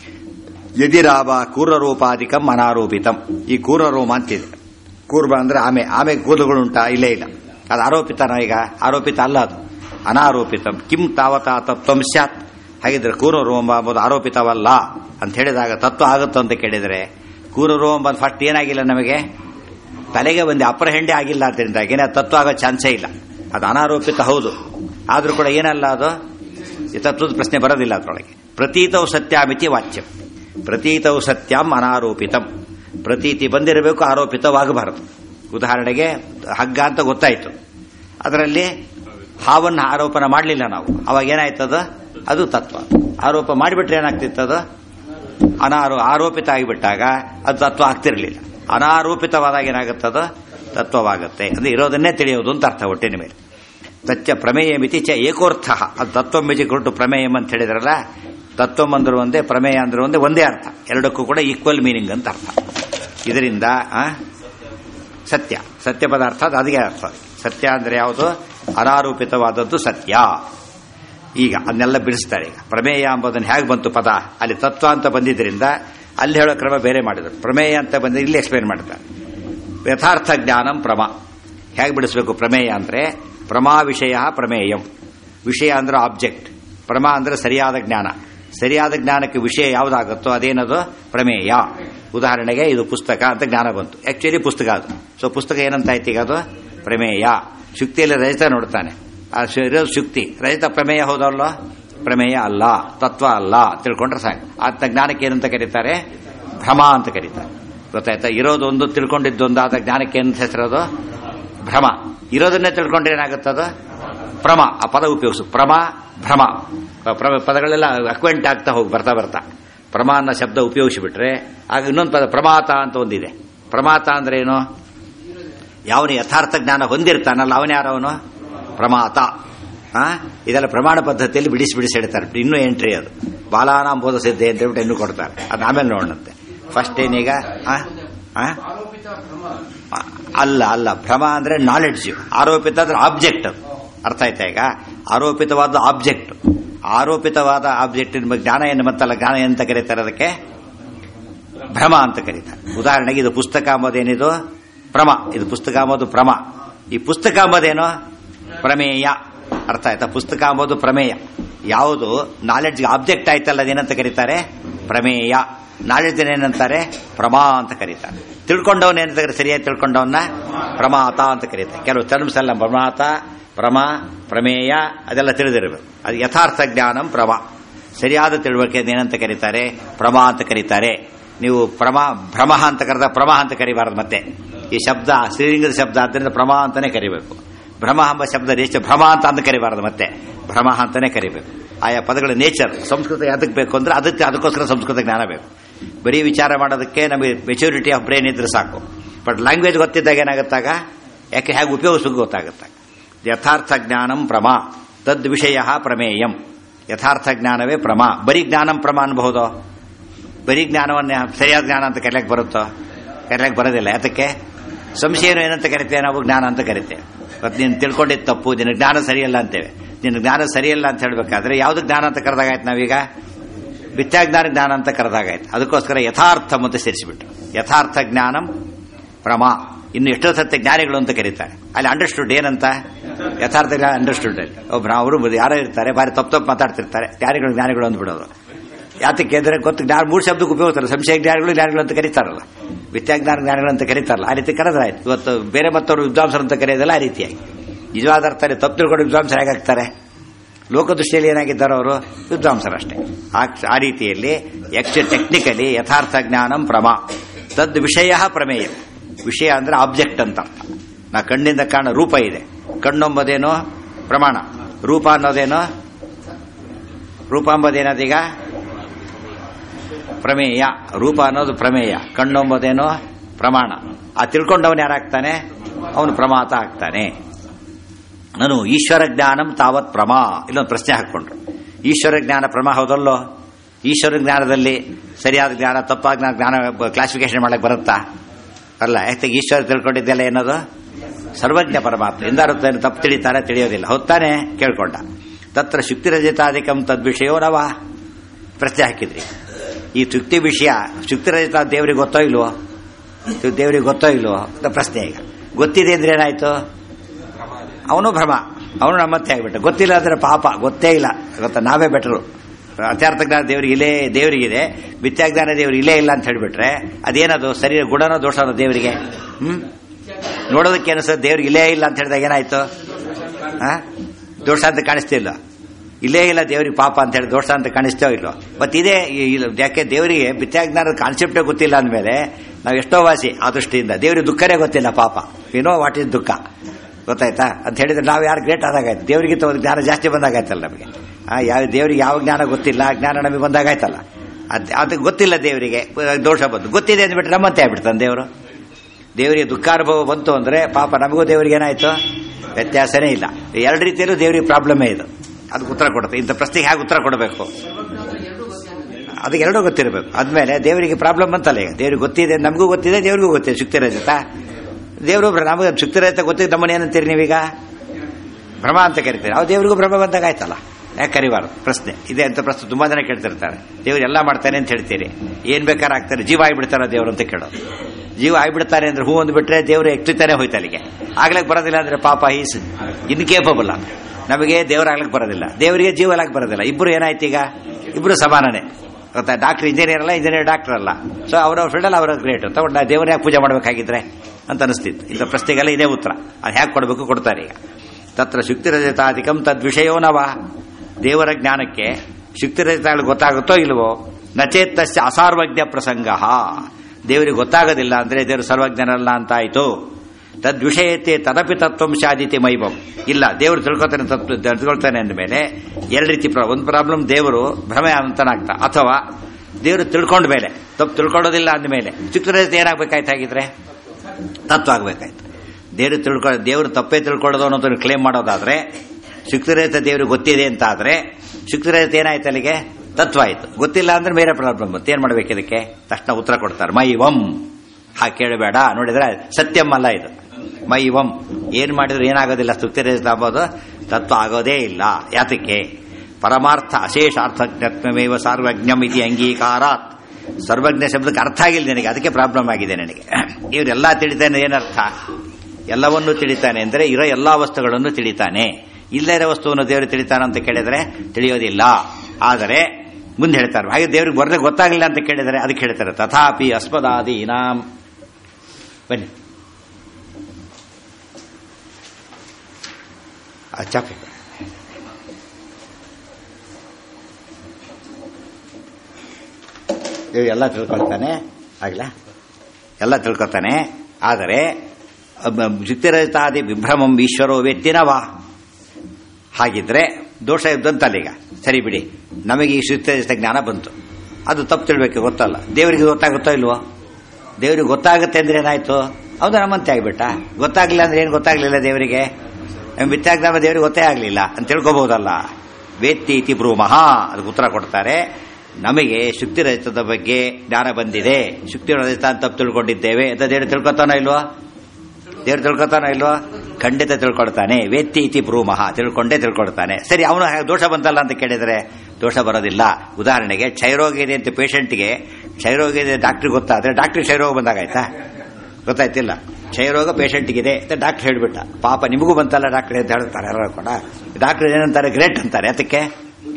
ಯದಿರಾವ ಕೂರ್ವರೂಪಾಧಿಕಂ ಅನಾರೋಪಿತಂ ಈ ಕೂರ್ವರೋಮ ಅಂತಿದೆ ಕೂರ್ಮ ಅಂದ್ರೆ ಆಮೆ ಆಮೆ ಕೂದಲುಗಳುಂಟಾ ಇಲ್ಲೇ ಇಲ್ಲ ಅದು ಆರೋಪಿತನ ಈಗ ಆರೋಪಿತ ಅಲ್ಲ ಅದು ಅನಾರೋಪಿತಂ ಕಿಂ ತಾವತಾ ತತ್ವಂ ಸ್ಯಾತ್ ಹಾಗಿದ್ರೆ ಕೂರ್ವರೋಮ ಎಂಬುದು ಆರೋಪಿತವಲ್ಲ ಅಂತ ಹೇಳಿದಾಗ ತತ್ವ ಆಗುತ್ತೋ ಅಂತ ಕೇಳಿದರೆ ಕೂರ್ವರೋಮ ಬಂದು ಫಸ್ಟ್ ಏನಾಗಿಲ್ಲ ನಮಗೆ ತಲೆಗೆ ಒಂದು ಅಪ್ರಹೆಂಡೆ ಆಗಿಲ್ಲ ಅದರಿಂದಾಗಿ ಅದು ತತ್ವ ಆಗೋ ಚಾನ್ಸೇ ಇಲ್ಲ ಅದು ಅನಾರೋಪಿತ ಹೌದು ಆದ್ರೂ ಕೂಡ ಏನಲ್ಲ ಅದು ಈ ತತ್ವದ ಪ್ರಶ್ನೆ ಬರೋದಿಲ್ಲ ಅದರೊಳಗೆ ಪ್ರತೀತವು ಸತ್ಯಾಮಿತಿ ವಾಚ್ಯಂ ಪ್ರತೀತವು ಸತ್ಯಂ ಅನಾರೋಪಿತಂ ಪ್ರತೀತಿ ಬಂದಿರಬೇಕು ಆರೋಪಿತವಾಗಬಾರದು ಉದಾಹರಣೆಗೆ ಹಗ್ಗ ಅಂತ ಗೊತ್ತಾಯ್ತು ಅದರಲ್ಲಿ ಹಾವನ್ನು ಆರೋಪನ ಮಾಡಲಿಲ್ಲ ನಾವು ಅವಾಗ ಏನಾಯ್ತದ ಅದು ತತ್ವ ಆರೋಪ ಮಾಡಿಬಿಟ್ರೆ ಏನಾಗ್ತಿತ್ತದು ಅನಾರೋ ಆರೋಪಿತ ಆಗಿಬಿಟ್ಟಾಗ ಅದು ತತ್ವ ಆಗ್ತಿರಲಿಲ್ಲ ಅನಾರೋಪಿತವಾದಾಗ ಏನಾಗುತ್ತದ ತತ್ವವಾಗುತ್ತೆ ಅಂದ್ರೆ ಇರೋದನ್ನೇ ತಿಳಿಯೋದು ಅಂತ ಅರ್ಥ ಒಟ್ಟಿನ ಮೇಲೆ ತಚ್ಚ ಪ್ರಮೇಯ ಮಿತಿ ಚ ಏಕೋರ್ಥ ಅದು ತತ್ವ ಮಿತಿ ಕೊಟ್ಟು ಪ್ರಮೇಯಂ ಅಂತ ಹೇಳಿದ್ರಲ್ಲ ತತ್ವಂ ಅಂದ್ರು ಒಂದೇ ಪ್ರಮೇಯ ಅಂದ್ರೆ ಒಂದೇ ಒಂದೇ ಅರ್ಥ ಎರಡಕ್ಕೂ ಕೂಡ ಈಕ್ವಲ್ ಮೀನಿಂಗ್ ಅಂತ ಅರ್ಥ ಇದರಿಂದ ಆ, ಸತ್ಯ ಸತ್ಯ ಪದಾರ್ಥ ಅದು ಅದಿಗೆ ಅರ್ಥ ಸತ್ಯ ಅಂದ್ರೆ ಯಾವುದು ಅನಾರೋಪಿತವಾದದ್ದು ಸತ್ಯ ಈಗ ಅದನ್ನೆಲ್ಲ ಬಿಡಿಸ್ತಾರೆ ಈಗ ಪ್ರಮೇಯ ಎಂಬುದನ್ನು ಹೇಗೆ ಬಂತು ಪದ ಅಲ್ಲಿ ತತ್ವ ಅಂತ ಬಂದಿದ್ದರಿಂದ ಅಲ್ಲಿ ಹೇಳೋ ಕ್ರಮ ಬೇರೆ ಮಾಡಿದ್ರು ಪ್ರಮೇಯ ಅಂತ ಬಂದ ಇಲ್ಲಿ ಎಕ್ಸ್ಪ್ಲೇನ್ ಮಾಡ್ತಾರೆ ಯಥಾರ್ಥ ಜ್ಞಾನಂ ಪ್ರಮ ಹೇಗೆ ಬಿಡಿಸ್ಬೇಕು ಪ್ರಮೇಯ ಅಂದ್ರೆ ಪ್ರಮಾ ವಿಷಯ ಪ್ರಮೇಯಂ ವಿಷಯ ಅಂದ್ರೆ ಆಬ್ಜೆಕ್ಟ್ ಪ್ರಮ ಅಂದ್ರೆ ಸರಿಯಾದ ಜ್ಞಾನ ಸರಿಯಾದ ಜ್ಞಾನಕ್ಕೆ ವಿಷಯ ಯಾವುದಾಗುತ್ತೋ ಅದೇನದು ಪ್ರಮೇಯ ಉದಾಹರಣೆಗೆ ಇದು ಪುಸ್ತಕ ಅಂತ ಜ್ಞಾನ ಬಂತು ಆಕ್ಚುಲಿ ಪುಸ್ತಕ ಅದು ಸೊ ಪುಸ್ತಕ ಏನಂತ ಆಯ್ತು ಈಗ ಅದು ಪ್ರಮೇಯ ಶುಕ್ತಿಯಲ್ಲಿ ರಜತ ನೋಡ್ತಾನೆ ಆ ಶು- ಇರೋದು ಶುಕ್ತಿ ರಜತ ಪ್ರಮೇಯ ಹೌದಲ್ಲ ಪ್ರಮೇಯ ಅಲ್ಲ ತತ್ವ ಅಲ್ಲ ತಿಳ್ಕೊಂಡ್ರೆ ಸಾಕು ಆತ ಜ್ಞಾನಕ್ಕೆ ಏನಂತ ಕರೀತಾರೆ ಭ್ರಮ ಅಂತ ಕರೀತಾರೆ ಗೊತ್ತಾಯ್ತಾ ಇರೋದು ಒಂದು ತಿಳ್ಕೊಂಡಿದ್ದೊಂದು ಆದ ಜ್ಞಾನಕ್ಕೆ ಏನಂತ ಹೆಸರದು ಭ್ರಮ ಇರೋದನ್ನೇ ತಿಳ್ಕೊಂಡ್ರೆ ಏನಾಗುತ್ತದ ಪ್ರಮ ಆ ಪದ ಉಪಯೋಗಿಸು ಪ್ರಮ ಭ್ರಮ ಆ ಪ್ರ- ಪದಗಳೆಲ್ಲ ಅಕ್ವೆಂಟ್ ಆಗ್ತಾ ಹೋಗಿ ಬರ್ತಾ ಬರ್ತಾ ಪ್ರಮ ಅನ್ನೋ ಶಬ್ದ ಉಪಯೋಗಿಸಿಬಿಟ್ರೆ ಆಗ ಇನ್ನೊಂದು ಪದ ಪ್ರಮಾತ ಅಂತ ಒಂದಿದೆ ಪ್ರಮಾತ ಅಂದ್ರೆ ಏನು ಯಾವನು ಯಥಾರ್ಥ ಜ್ಞಾನ ಹೊಂದಿರ್ತಾನಲ್ಲ ಅವನ ಯಾರವನು ಪ್ರಮಾತ ಆ ಇದೆಲ್ಲ ಪ್ರಮಾಣ ಪದ್ಧತಿಯಲ್ಲಿ ಬಿಡಿಸಿ ಬಿಡಿಸಿ ಹೇಳ್ತಾರೆ ಇನ್ನೂ ಎಂಟ್ರಿ ಅದು ಬಾಲಾನಾಂ ಬೋಧ ಸಿದ್ಧೆ ಅಂತ ಹೇಳ್ಬಿಟ್ಟು ಇನ್ನೂ ಕೊಡ್ತಾರೆ ಅದು ಆಮೇಲೆ ನೋಡೋಣಂತೆ ಫಸ್ಟ್ ಏನೀಗ ಆ? ಆ? ಆ, ಅಲ್ಲ ಅಲ್ಲ ಭ್ರಮ ಅಂದ್ರೆ ನಾಲೆಡ್ಜ್ ಆರೋಪಿತ ಅಂದ್ರೆ ಆಬ್ಜೆಕ್ಟ್ ಅದು ಅರ್ಥ ಆಯ್ತಾ ಈಗ ಆರೋಪಿತವಾದ ಆಬ್ಜೆಕ್ಟ್ ಆರೋಪಿತವಾದ ಆಬ್ಜೆಕ್ಟ್ ಜ್ಞಾನ ಏನು ಮತ್ತಲ್ಲ ಜ್ಞಾನ ಎಂತ ಕರೀತಾರೆ ಅದಕ್ಕೆ ಭ್ರಮ ಅಂತ ಕರೀತಾರೆ ಉದಾಹರಣೆಗೆ ಇದು ಪುಸ್ತಕ ಅಂಬೋದೇನಿದು ಪ್ರಮ ಇದು ಪುಸ್ತಕ ಅಂಬೋದು ಪ್ರಮ ಈ ಪುಸ್ತಕ ಅಂಬೋದೇನು ಪ್ರಮೇಯ ಅರ್ಥ ಆಯ್ತಾ ಪುಸ್ತಕ ಅಂಬೋದು ಪ್ರಮೇಯ ಯಾವುದು ನಾಲೆಡ್ಜ್ಗೆ ಆಬ್ಜೆಕ್ಟ್ ಆಯ್ತಲ್ಲ ಅದೇನಂತ ಕರೀತಾರೆ ಪ್ರಮೇಯ ನಾಲೆಡ್ಜ್ ಏನಂತಾರೆ ಪ್ರಮಾ ಅಂತ ಕರೀತಾರೆ ತಿಳ್ಕೊಂಡವನ್ ಏನಂತ ಕರೀತಾರೆ ಸರಿಯಾಗಿ ತಿಳ್ಕೊಂಡವನ್ನ ಪ್ರಮಾತ ಅಂತ ಕರೀತಾರೆ ಕೆಲವು ಟರ್ಮ್ಸ್ ಎಲ್ಲ ಪ್ರಮಾತ ಪ್ರಮ ಪ್ರಮೇಯ ಅದೆಲ್ಲ ತಿಳಿದಿರಬೇಕು ಅದು ಯಥಾರ್ಥ ಜ್ಞಾನಂ ಪ್ರಮ ಸರಿಯಾದ ತಿಳುವಳಿಕೆ ಏನಂತ ಕರೀತಾರೆ ಪ್ರಮ ಅಂತ ಕರೀತಾರೆ ನೀವು ಪ್ರಮ ಭ್ರಮ ಅಂತ ಕರೆದ ಪ್ರಮ ಅಂತ ಕರಿಬಾರದು ಮತ್ತೆ ಈ ಶಬ್ದ ಶ್ರೀಲಿಂಗದ ಶಬ್ದ ಆದ್ದರಿಂದ ಪ್ರಮ ಅಂತಾನೆ ಕರಿಬೇಕು ಭ್ರಮ ಎಂಬ ಶಬ್ದ ನೇಚರ್ ಭ್ರಮ ಅಂತ ಅಂತ ಕರಿಬಾರದು ಮತ್ತೆ ಭ್ರಮ ಅಂತಾನೆ ಕರಿಬೇಕು ಆಯಾ ಪದಗಳ ನೇಚರ್ ಸಂಸ್ಕೃತ ಯಾತಕ್ಕೆ ಬೇಕು ಅಂದ್ರೆ ಅದಕ್ಕೆ ಅದಕ್ಕೋಸ್ಕರ ಸಂಸ್ಕೃತ ಜ್ಞಾನ ಬೇಕು ಬರೀ ವಿಚಾರ ಮಾಡೋದಕ್ಕೆ ನಮಗೆ ಮೆಚುರಿಟಿ ಆಫ್ ಬ್ರೈನ್ ಇದ್ರೆ ಸಾಕು ಬಟ್ ಲ್ಯಾಂಗ್ವೇಜ್ ಗೊತ್ತಿದ್ದಾಗ ಏನಾಗುತ್ತಾಗ ಯಾಕೆ ಹೇಗೆ ಉಪಯೋಗಿಸೋಕೆ ಗೊತ್ತಾಗುತ್ತಾಗ ಯಥಾರ್ಥ ಜ್ಞಾನಂ ಪ್ರಮ ತದ್ ವಿಷಯ ಪ್ರಮೇಯಂ ಯಥಾರ್ಥ ಜ್ಞಾನವೇ ಪ್ರಮ ಬರೀ ಜ್ಞಾನಂ ಪ್ರಮ ಅನ್ಬಹುದು ಬರೀ ಜ್ಞಾನವನ್ನ ಸರಿಯಾದ ಜ್ಞಾನ ಅಂತ ಕರೆಯಕ್ಕೆ ಬರುತ್ತೋ ಕರೆಯಕ್ಕೆ ಬರೋದಿಲ್ಲ ಯಾತಕ್ಕೆ ಸಂಶಯನು ಏನಂತ ಕರಿತೇವೆ ನಾವು ಜ್ಞಾನ ಅಂತ ಕರಿತೇವೆ ಮತ್ತು ನೀನು ತಿಳ್ಕೊಂಡಿದ್ದು ತಪ್ಪು ನಿನ್ನ ಜ್ಞಾನ ಸರಿಯಲ್ಲ ಅಂತೇವೆ ನಿನ್ನ ಜ್ಞಾನ ಸರಿಯಲ್ಲ ಅಂತ ಹೇಳಬೇಕಾದ್ರೆ ಯಾವುದು ಜ್ಞಾನ ಅಂತ ಕರೆದಾಗಾಯ್ತು ನಾವೀಗ ಮಿಥ್ಯಾಜ್ಞಾನ ಜ್ಞಾನ ಅಂತ ಕರೆದಾಗಾಯ್ತು ಅದಕ್ಕೋಸ್ಕರ ಯಥಾರ್ಥ ಅಂತ ಸೇರಿಸಿಬಿಟ್ರು ಯಥಾರ್ಥ ಜ್ಞಾನಂ ಪ್ರಮ ಇನ್ನು ಎಷ್ಟೋ ಸತ್ಯ ಜ್ಞಾನಿಗಳು ಅಂತ ಕರೀತಾರೆ ಅಲ್ಲಿ ಅಂಡರ್ಸ್ಟುಡ್ ಏನಂತ ಯಥಾರ್ಥ ಜ್ಞಾನ ಅಂಡರ್ಸ್ಟುಡ್ ಅಲ್ಲಿ ಒಬ್ರು ಅವರು ಯಾರೋ ಇರ್ತಾರೆ ಬಾರಿ ತಪ್ಪು ತಪ್ಪು ಮಾತಾಡ್ತಿರ್ತಾರೆ ಜ್ಞಾನಿಗಳು ಜ್ಞಾನಿಗಳು ಅಂದ್ಬಿಡೋದು ಯಾತಕ್ಕೆ ಅಂದ್ರೆ ಗೊತ್ತು ಜ್ಞಾನ ಮೂರು ಶಬ್ದಕ್ಕೆ ಉಪಯೋಗಿಸ್ತಾರೆ ಸಂಶಯ ಜ್ಞಾನಗಳು ಜ್ಞಾನಗಳು ಅಂತ ಕರೀತಾರಲ್ಲ ವಿದ್ಯಾಜ್ಞಾನ ಜ್ಞಾನಗಳು ಅಂತ ಕರೀತಾರಲ್ಲ ಆ ರೀತಿ ಕರೆದ್ರೆ ಆಯ್ತು ಇವತ್ತು ಬೇರೆ ಮತ್ತವರು ವಿದ್ವಾಂಸರು ಅಂತ ಕರೆಯೋದಲ್ಲ ಆ ರೀತಿಯಾಗಿ ನಿಜವಾದ ಅರ್ಥದಲ್ಲಿ ತಪ್ಪು ತಿಳ್ಕೊಂಡು ವಿದ್ವಾಂಸರು ಹೇಗಾಗ್ತಾರೆ ಲೋಕದೃಷ್ಟಿಯಲ್ಲಿ ಏನಾಗಿದ್ದಾರೋ ಅವರು ವಿದ್ವಾಂಸರಷ್ಟೇ ಆ ಆ ರೀತಿಯಲ್ಲಿ ಯಕ್ಷ ಟೆಕ್ನಿಕಲಿ ಯಥಾರ್ಥ ಜ್ಞಾನಂ ಪ್ರಮ ತದ್ ವಿಷಯ ಪ್ರಮೇಯ ವಿಷಯ ಅಂದ್ರೆ ಆಬ್ಜೆಕ್ಟ್ ಅಂತ ಅರ್ಥ ನಾ ಕಣ್ಣಿಂದ ಕಾಣ ರೂಪ ಇದೆ ಕಣ್ಣೊಂಬದೇನೋ ಪ್ರಮಾಣ ರೂಪ ಅನ್ನೋದೇನೋ ರೂಪ ಅಂಬದೇನದೀಗ ಪ್ರಮೇಯ ರೂಪ ಅನ್ನೋದು ಪ್ರಮೇಯ ಕಣ್ಣೊಂಬದೇನೋ ಪ್ರಮಾಣ ಆ ತಿಳ್ಕೊಂಡವನು ಯಾರಾಗ್ತಾನೆ ಅವನು ಪ್ರಮಾತ ಆಗ್ತಾನೆ ನಾನು ಈಶ್ವರ ಜ್ಞಾನಂ ತಾವತ್ ಪ್ರಮಾ ಇಲ್ಲೊಂದು ಪ್ರಶ್ನೆ ಹಾಕೊಂಡ್ರು ಈಶ್ವರ ಜ್ಞಾನ ಪ್ರಮಾ ಹೌದಲ್ಲೋ ಈಶ್ವರ ಜ್ಞಾನದಲ್ಲಿ ಸರಿಯಾದ ಜ್ಞಾನ ತಪ್ಪಾದ ಜ್ಞಾನ ಜ್ಞಾನ ಕ್ಲಾಸಿಫಿಕೇಶನ್ ಮಾಡಕ್ ಬರುತ್ತಾ ಅಲ್ಲ ಯಾಕೆ ಈಶ್ವರ ತಿಳ್ಕೊಂಡಿದ್ದೆಲ್ಲ ಏನದು ಸರ್ವಜ್ಞ ಪರಮಾತ್ಮ ಎಂದಾರು ತಪ್ಪು ತಿಳಿತಾರೆ ತಿಳಿಯೋದಿಲ್ಲ ಹೊತ್ತಾನೆ ಕೇಳ್ಕೊಂಡ ತತ್ರ ಶುಕ್ತಿರಜಿತಾಧಿಕಂ ತದ್ವಿಷಯೋ ನವ ಪ್ರಶ್ನೆ ಹಾಕಿದ್ರಿ ಈ ತೃಪ್ತಿ ವಿಷಯ ಶುಕ್ತಿರಜಿತ ದೇವರಿಗೆ ಗೊತ್ತೋ ಇಲ್ವೋ ದೇವರಿಗೆ ಗೊತ್ತೋ ಇಲ್ವೋ ಅಂತ ಪ್ರಶ್ನೆ ಈಗ ಗೊತ್ತಿದೆ ಅಂದ್ರೆ ಏನಾಯ್ತು ಅವನು ಭ್ರಮ ಅವನು ನಮ್ಮತ್ತೆ ಆಗ್ಬಿಟ್ಟ ಗೊತ್ತಿಲ್ಲ ಅಂದ್ರೆ ಪಾಪ ಗೊತ್ತೇ ಇಲ್ಲ ಗೊತ್ತಾ ನಾವೇ ಬೆಟರು ಅತ್ಯಾರ್ಥ ಜ್ಞಾನ ದೇವರಿಗೆ ಇಲ್ಲೇ ದೇವರಿಗಿದೆ ಮಿಥ್ಯಾಜ್ಞಾನ ದೇವರಿಗೆ ಇಲ್ಲೇ ಇಲ್ಲ ಅಂತ ಹೇಳ್ಬಿಟ್ರೆ ಅದೇನದು ಸರಿ ಗುಣನೋ ದೋಷನೋ ದೇವರಿಗೆ ಹ್ಮ್ ನೋಡೋದಕ್ಕೆ ಅನಿಸ್ತದೆ ದೇವ್ರಿಗೆ ಇಲ್ಲೇ ಇಲ್ಲ ಅಂತ ಹೇಳಿದಾಗ ಏನಾಯ್ತು ಆ? ದೋಷ ಅಂತ ಕಾಣಿಸ್ತಿಲ್ಲ ಇಲ್ಲೇ ಇಲ್ಲ ದೇವ್ರಿಗೆ ಪಾಪ ಅಂತ ಹೇಳಿ ದೋಷ ಅಂತ ಕಾಣಿಸ್ತೇವೋ ಇಲ್ಲೋ ಮತ್ತೆ ಇದೇ ಇಲ್ಲ ಯಾಕೆ ದೇವರಿಗೆ ಮಿಥ್ಯಾಜ್ಞಾನದ ಕಾನ್ಸೆಪ್ಟೇ ಗೊತ್ತಿಲ್ಲ ಅಂದಮೇಲೆ ನಾವು ಎಷ್ಟೋ ವಾಸಿ ಆ ದೃಷ್ಟಿಯಿಂದ ದೇವರಿಗೆ ದುಃಖನೇ ಗೊತ್ತಿಲ್ಲ ಪಾಪ ಏನೋ ವಾಟ್ ಇಸ್ ದುಃಖ ಗೊತ್ತಾಯ್ತಾ ಅಂತ ಹೇಳಿದ್ರೆ ನಾವು ಯಾರು ಗ್ರೇಟ್ ಆದಾಗಾಯ್ತು ದೇವರಿಗಿಂತ ಒಂದು ಜ್ಞಾನ ಜಾಸ್ತಿ ಬಂದಾಗಾಯ್ತಲ್ಲ ನಮಗೆ ಆ, ಯಾವ ದೇವರಿಗೆ ಯಾವ ಜ್ಞಾನ ಗೊತ್ತಿಲ್ಲ ಆ ಜ್ಞಾನ ನಮಗೆ ಬಂದಾಗಾಯ್ತಲ್ಲ ಅದು ಅದು ಗೊತ್ತಿಲ್ಲ ದೇವರಿಗೆ ದೋಷ ಬಂದು ಗೊತ್ತಿದೆ ಅಂದ್ಬಿಟ್ರೆ ನಮ್ಮಂತೆ ಆಗ್ಬಿಡ್ತಾನೆ ದೇವರು ದೇವರಿಗೆ ದುಃಖಾನುಭವ ಬಂತು ಅಂದ್ರೆ ಪಾಪ ನಮಗೂ ದೇವರಿಗೆ ಏನಾಯ್ತು ವ್ಯತ್ಯಾಸನೇ ಇಲ್ಲ ಎರಡು ರೀತಿಯಲ್ಲೂ ದೇವರಿಗೆ ಪ್ರಾಬ್ಲಮೇ ಇದು ಅದಕ್ಕೆ ಉತ್ತರ ಕೊಡುತ್ತೆ ಇಂಥ ಪ್ರಶ್ನೆಗೆ ಹೇಗೆ ಉತ್ತರ ಕೊಡಬೇಕು ಅದಕ್ಕೆ ಎರಡೂ ಗೊತ್ತಿರಬೇಕು ಆದ್ಮೇಲೆ ದೇವರಿಗೆ ಪ್ರಾಬ್ಲಮ್ ಬಂತಲ್ಲ ಈಗ ದೇವ್ರಿಗೆ ಗೊತ್ತಿದೆ ನಮಗೂ ಗೊತ್ತಿದೆ ದೇವ್ರಿಗೂ ಗೊತ್ತಿದೆ ಶುಕ್ತಿರಜತ ದೇವರು ನಮಗೆ ಶುಕ್ತಿರಜತ ಗೊತ್ತಿದೆ ನಮ್ಮನ್ನ ಏನಂತೀರಿ ನೀವೀಗ ಭ್ರಮ ಅಂತ ಕರಿತೀರಿ ಅವು ದೇವರಿಗೂ ಭ್ರಮ ಬಂದಾಗ ಆಯ್ತಲ್ಲ ಯಾಕೆ ಕರಿಬಾರ್ದು ಪ್ರಶ್ನೆ ಇದೆ ಅಂತ ಪ್ರಶ್ನೆ ತುಂಬಾ ಜನ ಕೇಳ್ತಿರ್ತಾರೆ ದೇವ್ರು ಎಲ್ಲ ಮಾಡ್ತಾನೆ ಅಂತ ಹೇಳ್ತೀರಿ ಏನ್ ಬೇಕಾದ್ರೆ ಆಗ್ತಾರೆ ಜೀವ ಆಗಿಬಿಡ್ತಾರ ದೇವ್ರು ಅಂತ ಕೇಳೋದು ಜೀವ ಆಗಿಬಿಡ್ತಾರೆ ಅಂದ್ರೆ ಹೂ ಒಂದು ಬಿಟ್ರೆ ದೇವರು ಎಕ್ತಿತಾನೆ ಹೋಯ್ತು ಅಲ್ಲಿಗೆ ಆಗ್ಲಕ್ಕೆ ಬರೋದಿಲ್ಲ ಅಂದ್ರೆ ಪಾಪ ಈಸ್ ಇನ್ಕೇಪಬಲ್ ನಮಗೆ ದೇವರಾಗ್ಲಕ್ಕೆ ಬರೋದಿಲ್ಲ ದೇವರಿಗೆ ಜೀವಲಾಗ್ ಬರೋದಿಲ್ಲ ಇಬ್ರು ಏನಾಯ್ತು ಈಗ ಇಬ್ರು ಸಮಾನನೇ ಗೊತ್ತಾ ಡಾಕ್ಟರ್ ಇಂಜಿನಿಯರ್ ಅಲ್ಲ ಇಂಜಿನಿಯರ್ ಡಾಕ್ಟರ್ ಅಲ್ಲ ಸೊ ಅವರ ಫೀಲ್ಡಲ್ಲಿ ಅವರ ಗ್ರೇಟ್ ತಗೊಂಡ ದೇವರ ಯಾಕೆ ಪೂಜೆ ಮಾಡಬೇಕಾಗಿದ್ರೆ ಅಂತ ಅನಿಸ್ತಿತ್ತು ಇಂಥ ಪ್ರಶ್ನೆಗೆಲ್ಲ ಇದೇ ಉತ್ತರ ಅದು ಹೇಗೆ ಕೊಡಬೇಕು ಕೊಡ್ತಾರೆ ಈಗ ತತ್ರ ಶುಕ್ತಿರಜತಾಧಿಕಂ ತದ್ವಿಷಯೋ ನವ ದೇವರ ಜ್ಞಾನಕ್ಕೆ ಶುಕ್ತಿರಜತಗಳು ಗೊತ್ತಾಗುತ್ತೋ ಇಲ್ವೋ ನಚೇತಸ್ಯ ಅಸಾರ್ವಜ್ಞ ಪ್ರಸಂಗ ದೇವರಿಗೆ ಗೊತ್ತಾಗೋದಿಲ್ಲ ಅಂದ್ರೆ ದೇವರು ಸರ್ವಜ್ಞನಲ್ಲ ಅಂತ ಆಯ್ತು ತದ್ವಿಷಯತೆ ತದಪಿ ತತ್ವಂ ಶಾದಿತಿ ಮೈಬಂ ಇಲ್ಲ ದೇವರು ತಿಳ್ಕೊತಾನೆ ತತ್ವ ತಿಳ್ಕೊಳ್ತಾನೆ ಅಂದಮೇಲೆ ಎರಡು ರೀತಿ ಪ್ರಾ- ಒಂದು ಪ್ರಾಬ್ಲಮ್ ದೇವರು ಭ್ರಮೆ ಅಂತನಾಗ್ತಾ ಅಥವಾ ದೇವರು ತಿಳ್ಕೊಂಡ ಮೇಲೆ ತಪ್ಪು ತಿಳ್ಕೊಳ್ಳೋದಿಲ್ಲ ಅಂದಮೇಲೆ ಶುಕ್ತಿರಜತೆ ಏನಾಗಬೇಕಾಯ್ತು ಹಾಗಿದ್ರೆ ತತ್ವ ಆಗಬೇಕಾಯ್ತು ದೇವರು ತಿಳ್ಕೊ ದೇವರು ತಪ್ಪೇ ತಿಳ್ಕೊಳ್ಳೋದು ಅನ್ನೋದನ್ನು ಕ್ಲೇಮ್ ಮಾಡೋದಾದ್ರೆ ಶುಕ್ತಿರಹಿತ ದೇವ್ರಿಗೆ ಗೊತ್ತಿದೆ ಅಂತ ಆದ್ರೆ ಶುಕ್ತಿರಹಿತ ಏನಾಯ್ತು ಅಲ್ಲಿಗೆ ತತ್ವ ಆಯ್ತು ಗೊತ್ತಿಲ್ಲ ಅಂದ್ರೆ ಬೇರೆ ಪ್ರಾಬ್ಲಮ್ ಬಂತು ಏನ್ ಮಾಡ್ಬೇಕು ಇದಕ್ಕೆ ತಕ್ಷಣ ಉತ್ತರ ಕೊಡ್ತಾರೆ ಮೈ ವಂ ಹಾ ಕೇಳಬೇಡ ನೋಡಿದ್ರೆ ಸತ್ಯಂ ಅಲ್ಲ ಇದು ಮೈ ವಂ ಏನ್ ಮಾಡಿದ್ರೆ ಏನಾಗೋದಿಲ್ಲ ಶುಕ್ತಿರಹಿತ ಅಂಬೋದು ತತ್ವ ಆಗೋದೇ ಇಲ್ಲ ಯಾತಕ್ಕೆ ಪರಮಾರ್ಥ ಅಶೇಷಾರ್ಥಜ್ಞತ್ವಮೇವ ಸಾರ್ವಜ್ಞಂ ಇತಿ ಅಂಗೀಕಾರಾತ್ ಸರ್ವಜ್ಞ ಶಬ್ದಕ್ಕೆ ಅರ್ಥ ಆಗಿಲ್ಲ ನನಗೆ ಅದಕ್ಕೆ ಪ್ರಾಬ್ಲಮ್ ಆಗಿದೆ ನನಗೆ ಇವರೆಲ್ಲ ತಿಳಿತಾನೆ ಏನರ್ಥ ಎಲ್ಲವನ್ನೂ ತಿಳಿತಾನೆ ಅಂದರೆ ಇರೋ ಎಲ್ಲಾ ವಸ್ತುಗಳನ್ನು ತಿಳಿತಾನೆ ಇಲ್ಲ ಇರೋ ವಸ್ತುವನ್ನು ದೇವರು ತಿಳಿತಾನೆ ಅಂತ ಕೇಳಿದ್ರೆ ತಿಳಿಯೋದಿಲ್ಲ ಆದರೆ ಮುಂದೆ ಹೇಳ್ತಾರೆ ಹಾಗೆ ದೇವ್ರಿಗೆ ಬರದೆ ಗೊತ್ತಾಗಲಿಲ್ಲ ಅಂತ ಕೇಳಿದರೆ ಅದಕ್ಕೆ ಹೇಳ್ತಾರೆ ತಥಾಪಿ ಅಸ್ಮದಾದಿ ಇನಾಂ ಬನ್ನಿ ಆ ಚಾಪೆ ದೇವ್ರು ಎಲ್ಲ ತಿಳ್ಕೊಳ್ತಾನೆ ಆಗ್ಲಾ ಎಲ್ಲ ತಿಳ್ಕೊತಾನೆ ಆದರೆ ಶುಕ್ತಿರಹಿತಾದಿ ವಿಭ್ರಮಂ ಈಶ್ವರೋ ವ್ಯಕ್ತಿನವಾ ಹಾಗಿದ್ರೆ ದೋಷ ಇದ್ದಂತಲ್ಲ ಈಗ ಸರಿ ಬಿಡಿ ನಮಗೆ ಈ ಶುಕ್ತಿರಹಿತ ಜ್ಞಾನ ಬಂತು ಅದು ತಪ್ಪು ತಿಳ್ಬೇಕು ಗೊತ್ತಲ್ಲ ದೇವರಿಗೆ ಗೊತ್ತಾಗುತ್ತೋ ಇಲ್ವೋ ದೇವರಿಗೆ ಗೊತ್ತಾಗುತ್ತೆ ಅಂದ್ರೆ ಏನಾಯ್ತು ಹೌದು ನಮ್ಮಂತೆ ಆಗ್ಬಿಟ್ಟ ಗೊತ್ತಾಗ್ಲಿಲ್ಲ ಅಂದ್ರೆ ಏನು ಗೊತ್ತಾಗ್ಲಿಲ್ಲ ದೇವರಿಗೆ ಮಿಥ್ಯಾಜ್ಞಾನ ದೇವರಿಗೆ ಗೊತ್ತೇ ಆಗ್ಲಿಲ್ಲ ಅಂತ ತಿಳ್ಕೊಬಹುದಲ್ಲ ವೇತ್ತಿ ಇತಿ ಬ್ರೂಮಃ ಅದಕ್ಕೆ ಉತ್ತರ ಕೊಡ್ತಾರೆ ನಮಗೆ ಶುಕ್ತಿರಹಿತದ ಬಗ್ಗೆ ಜ್ಞಾನ ಬಂದಿದೆ ಶುಕ್ತಿರಹಿತ ಅಂತ ತಪ್ಪು ತಿಳ್ಕೊಂಡಿದ್ದೇವೆ ಅಂತ ದೇವರು ತಿಳ್ಕೊತಾನೋ ಇಲ್ವೋ ದೇವ್ರು ತಿಳ್ಕೊತಾನೋ ಇಲ್ವೋ ಖಂಡಿತ ತಿಳ್ಕೊಳ್ತಾನೆ ವೇತ್ತಿ ಇತಿ ಬ್ರೂಮಃ ತಿಳ್ಕೊಂಡೇ ತಿಳ್ಕೊಳ್ತಾನೆ ಸರಿ ಅವನು ದೋಷ ಬಂತಲ್ಲ ಅಂತ ಕೇಳಿದ್ರೆ ದೋಷ ಬರೋದಿಲ್ಲ ಉದಾಹರಣೆಗೆ ಕ್ಷಯರೋಗ ಇದೆ ಅಂತ ಪೇಷಂಟ್ಗೆ ಕ್ಷಯರೋಗ ಇದೆ ಡಾಕ್ಟ್ರಿಗೆ ಗೊತ್ತಾದ್ರೆ ಡಾಕ್ಟ್ರಿಗೆ ಕ್ಷಯರೋಗ ಬಂದಾಗಾಯ್ತಾ ಗೊತ್ತಾಯ್ತಿಲ್ಲ ಕ್ಷಯರೋಗ ಪೇಷಂಟ್ಗಿದೆ ಅಂತ ಡಾಕ್ಟರ್ ಹೇಳ್ಬಿಟ್ಟ ಪಾಪ ನಿಮಗೂ ಬಂತಲ್ಲ ಡಾಕ್ಟರ್ ಅಂತ ಹೇಳ್ತಾರೆ ಎಲ್ಲರೂ ಕೂಡ ಡಾಕ್ಟರ್ ಏನಂತಾರೆ ಗ್ರೇಟ್ ಅಂತಾರೆ ಅದಕ್ಕೆ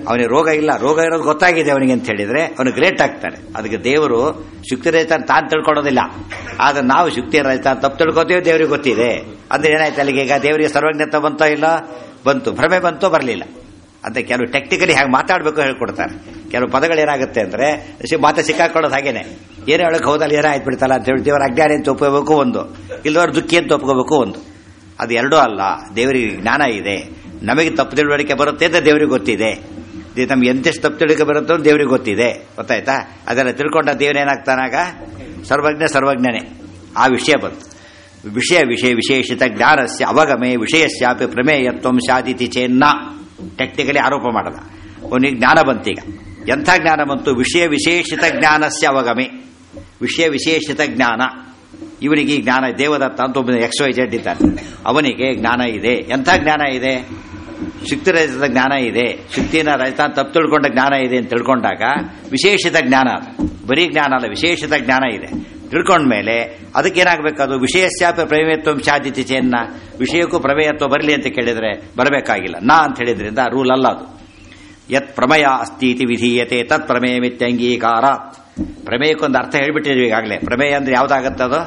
ಅವನಿಗೆ ರೋಗ ಇಲ್ಲ ರೋಗ ಇರೋದು ಗೊತ್ತಾಗಿದೆ ಅವನಿಗೆ ಅಂತ ಹೇಳಿದ್ರೆ ಅವನು ಗ್ರೇಟ್ ಆಗ್ತಾನೆ ಅದಕ್ಕೆ ದೇವರು ಶುಕ್ತಿ ರಹಿತ ತಾನು ತಿಳ್ಕೊಳ್ಳೋದಿಲ್ಲ ಆದ್ರೆ ನಾವು ಶುಕ್ತಿ ರಹಿತ ತಪ್ಪು ತಿಳ್ಕೊತೀವಿ ದೇವರಿಗೆ ಗೊತ್ತಿದೆ ಅಂದ್ರೆ ಏನಾಯ್ತು ಅಲ್ಲಿಗೆ ಈಗ ದೇವರಿಗೆ ಸರ್ವಜ್ಞತ ಬಂತೋ ಇಲ್ಲ ಬಂತು ಭ್ರಮೆ ಬಂತೋ ಬರಲಿಲ್ಲ ಅಂತ ಕೆಲವು ಟೆಕ್ನಿಕಲಿ ಹೇಗೆ ಮಾತಾಡಬೇಕು ಹೇಳ್ಕೊಡ್ತಾರೆ ಕೆಲವು ಪದಗಳು ಏನಾಗುತ್ತೆ ಅಂದ್ರೆ ಸಿ- ಮಾತೆ ಸಿಕ್ಕಾಕೊಳ್ಳೋದು ಹಾಗೇನೆ ಏನು ಹೇಳಕ್ ಹೋದಲ್ಲಿ ಏನೋ ಆಯ್ತು ಬಿಡ್ತಲ್ಲ ಅಂತ ಹೇಳಿ ದೇವರ ಅಜ್ಞಾನಿ ಅಂತ ಒಪ್ಕೋಬೇಕು ಒಂದು ಇಲ್ಲದವ್ರ ದುಃಖಿ ಅಂತ ಒಪ್ಕೋಬೇಕು ಒಂದು ಅದು ಎರಡೂ ಅಲ್ಲ ದೇವರಿಗೆ ಜ್ಞಾನ ಇದೆ ನಮಗೆ ತಪ್ಪು ತಿಳುವಳಿಕೆ ಬರುತ್ತೆ ಅಂತ ದೇವರಿಗೆ ಗೊತ್ತಿದೆ ಇದು ನಮ್ಗೆ ಎಂತೆಷ್ಟು ತಪ್ಪು ತಿಳುವಳಿಕೆ ಬರುತ್ತೋ ಅಂತ ದೇವರಿಗೆ ಗೊತ್ತಿದೆ ಗೊತ್ತಾಯ್ತಾ ಅದೆಲ್ಲ ತಿಳ್ಕೊಂಡ ದೇವರೇನಾಗ್ತಾನಾಗ ಸರ್ವಜ್ಞ ಸರ್ವಜ್ಞನೇ ಆ ವಿಷಯ ಬಂತು ವಿಷಯ ವಿಷಯ ವಿಶೇಷಿತ ಜ್ಞಾನಸ್ಯ ಅವಗಮೆ ವಿಷಯಸ್ಯಾಪಿ ಪ್ರಮೇಯತ್ವಂ ಸಾಧಿತಿ ಚೇನ್ನ ಟೆಕ್ನಿಕಲಿ ಆರೋಪ ಮಾಡದ ಅವನಿಗೆ ಜ್ಞಾನ ಬಂತೀಗ ಎಂಥ ಜ್ಞಾನ ಬಂತು ವಿಷಯ ವಿಶೇಷಿತ ಜ್ಞಾನಸ್ಯ ಅವಗಮೆ ವಿಷಯ ವಿಶೇಷಿತ ಜ್ಞಾನ ಇವನಿಗೆ ಈ ಜ್ಞಾನ ದೇವದತ್ತ ಅಂತ ಒಬ್ಬ ಎಕ್ಸ್ ವೈ ಜೆಡ್ ಇದ್ದಾನೆ ಅವನಿಗೆ ಜ್ಞಾನ ಇದೆ ಎಂಥ ಜ್ಞಾನ ಇದೆ ಶಕ್ತಿ ರಹಿತದ ಜ್ಞಾನ ಇದೆ ಶಕ್ತಿನ ರಹಿತ ತಪ್ಪು ತಿಳ್ಕೊಂಡ ಜ್ಞಾನ ಇದೆ ಅಂತ ತಿಳ್ಕೊಂಡಾಗ ವಿಶೇಷಿತ ಜ್ಞಾನ ಅದು. ಬರೀ ಜ್ಞಾನ ಅಲ್ಲ ವಿಶೇಷಿತ ಜ್ಞಾನ ಇದೆ ತಿಳ್ಕೊಂಡ್ಮೇಲೆ ಅದಕ್ಕೇನಾಗಬೇಕು ಅದು ವಿಷಯಸ್ಯಾಪ ಪ್ರಮೇಯತ್ವ ಸಾಧ್ಯತೆ ಚೆನ್ನ ವಿಷಯಕ್ಕೂ ಪ್ರಮೇಯತ್ವ ಬರಲಿ ಅಂತ ಕೇಳಿದ್ರೆ ಬರಬೇಕಾಗಿಲ್ಲ ನಾ ಅಂತ ಹೇಳಿದ್ರಿಂದ ರೂಲ್ ಅಲ್ಲ ಅದು ಯತ್ ಪ್ರಮೇಯ ಅಸ್ತಿ ಇತಿ ವಿಧೀಯತೆ ತತ್ ಪ್ರಮೇಯಮಿತ್ಯಂಗೀಕಾರ ಪ್ರಮೇಯಕ್ಕೊಂದು ಅರ್ಥ ಹೇಳ್ಬಿಟ್ಟಿದ್ವಿ ಈಗಾಗಲೇ ಪ್ರಮೇಯ ಅಂದ್ರೆ ಯಾವ್ದಾಗತ್ತೆ ಅದು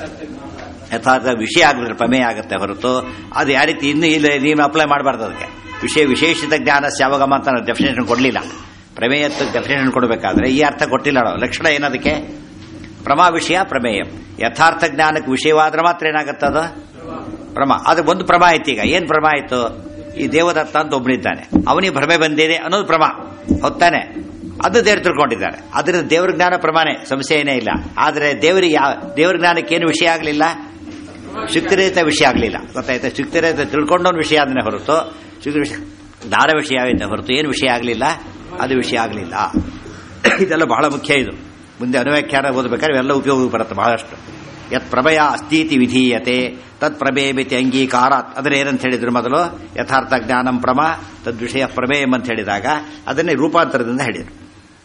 ಯಥಾರ್ಥ ವಿಷಯ ಆಗಿದ್ರೆ ಪ್ರಮೇಯ ಆಗುತ್ತೆ ಹೊರತು ಅದು ಯಾವ ರೀತಿ ಇನ್ನು ಇಲ್ಲ ನೀನು ಅಪ್ಲೈ ಮಾಡಬಾರ್ದು ಅದಕ್ಕೆ ವಿಷಯ ವಿಶೇಷಿತ ಜ್ಞಾನ ಸ್ಯಾವಗಮ ಅಂತ ಡೆಫಿನೇಷನ್ ಕೊಡಲಿಲ್ಲ ಪ್ರಮೇಯತ್ವ ಡೆಫಿನೇಷನ್ ಕೊಡಬೇಕಾದ್ರೆ ಈ ಅರ್ಥ ಕೊಟ್ಟಿಲ್ಲ ನಾವು ಲಕ್ಷಣ ಏನದಕ್ಕೆ ಪ್ರಮಾ ವಿಷಯ ಪ್ರಮೇಯ ಯಥಾರ್ಥ ಜ್ಞಾನಕ್ಕೆ ವಿಷಯವಾದ್ರೆ ಮಾತ್ರ ಏನಾಗುತ್ತೆ ಅದು ಪ್ರಮ ಅದು ಒಂದು ಪ್ರಮ ಆಯ್ತು ಈಗ ಏನ್ ಪ್ರಮ ಆಯ್ತು ಈ ದೇವದತ್ತ ಅಂತ ಒಬ್ಬನಿದ್ದಾನೆ ಅವನಿಗೆ ಭ್ರಮೆ ಬಂದಿದೆ ಅನ್ನೋದು ಪ್ರಮ ಹೊತ್ತಾನೆ ಅದು ದೇವರು ತಿಳ್ಕೊಂಡಿದ್ದಾರೆ ಅದರಿಂದ ದೇವ್ರ ಜ್ಞಾನ ಪ್ರಮಾಣೆ ಸಮಸ್ಯೆ ಏನೇ ಇಲ್ಲ ಆದರೆ ದೇವರಿಗೆ ಯಾವ ದೇವ್ರ ಜ್ಞಾನಕ್ಕೆ ಏನು ವಿಷಯ ಆಗಲಿಲ್ಲ ಶುಕ್ತಿರಹಿತ ವಿಷಯ ಆಗಲಿಲ್ಲ ಗೊತ್ತಾಯ್ತಾ ಶುಕ್ತಿರಹಿತ ತಿಳ್ಕೊಂಡೊಂದು ವಿಷಯ ಅದನ್ನೇ ಹೊರತು ಶುಕ್ತಿ ವಿಷಯ ದಾರ ವಿಷಯ ಆಗಿದೆ ಹೊರತು ಏನು ವಿಷಯ ಆಗಲಿಲ್ಲ ಅದು ವಿಷಯ ಆಗಲಿಲ್ಲ ಇದೆಲ್ಲ ಬಹಳ ಮುಖ್ಯ ಇದು ಮುಂದೆ ಅನುವ್ಯಾಖ್ಯಾನ ಓದಬೇಕಾದ್ರೆ ಇವೆಲ್ಲ ಉಪಯೋಗ ಬರುತ್ತೆ ಬಹಳಷ್ಟು ಯತ್ ಪ್ರಭಯ ಅಸ್ತೀತಿ ವಿಧೀಯತೆ ತತ್ ಪ್ರಮೇಯಮಿತಿ ಅಂಗೀಕಾರಾತ್ ಅದನ್ನ ಏನಂತ ಹೇಳಿದ್ರು ಮೊದಲು ಯಥಾರ್ಥ ಜ್ಞಾನಂ ಪ್ರಮ ತದ್ವಿಷಯ ಪ್ರಮೇಯಂ ಅಂತ ಹೇಳಿದಾಗ ಅದನ್ನೇ ರೂಪಾಂತರದಿಂದ ಹೇಳಿದರು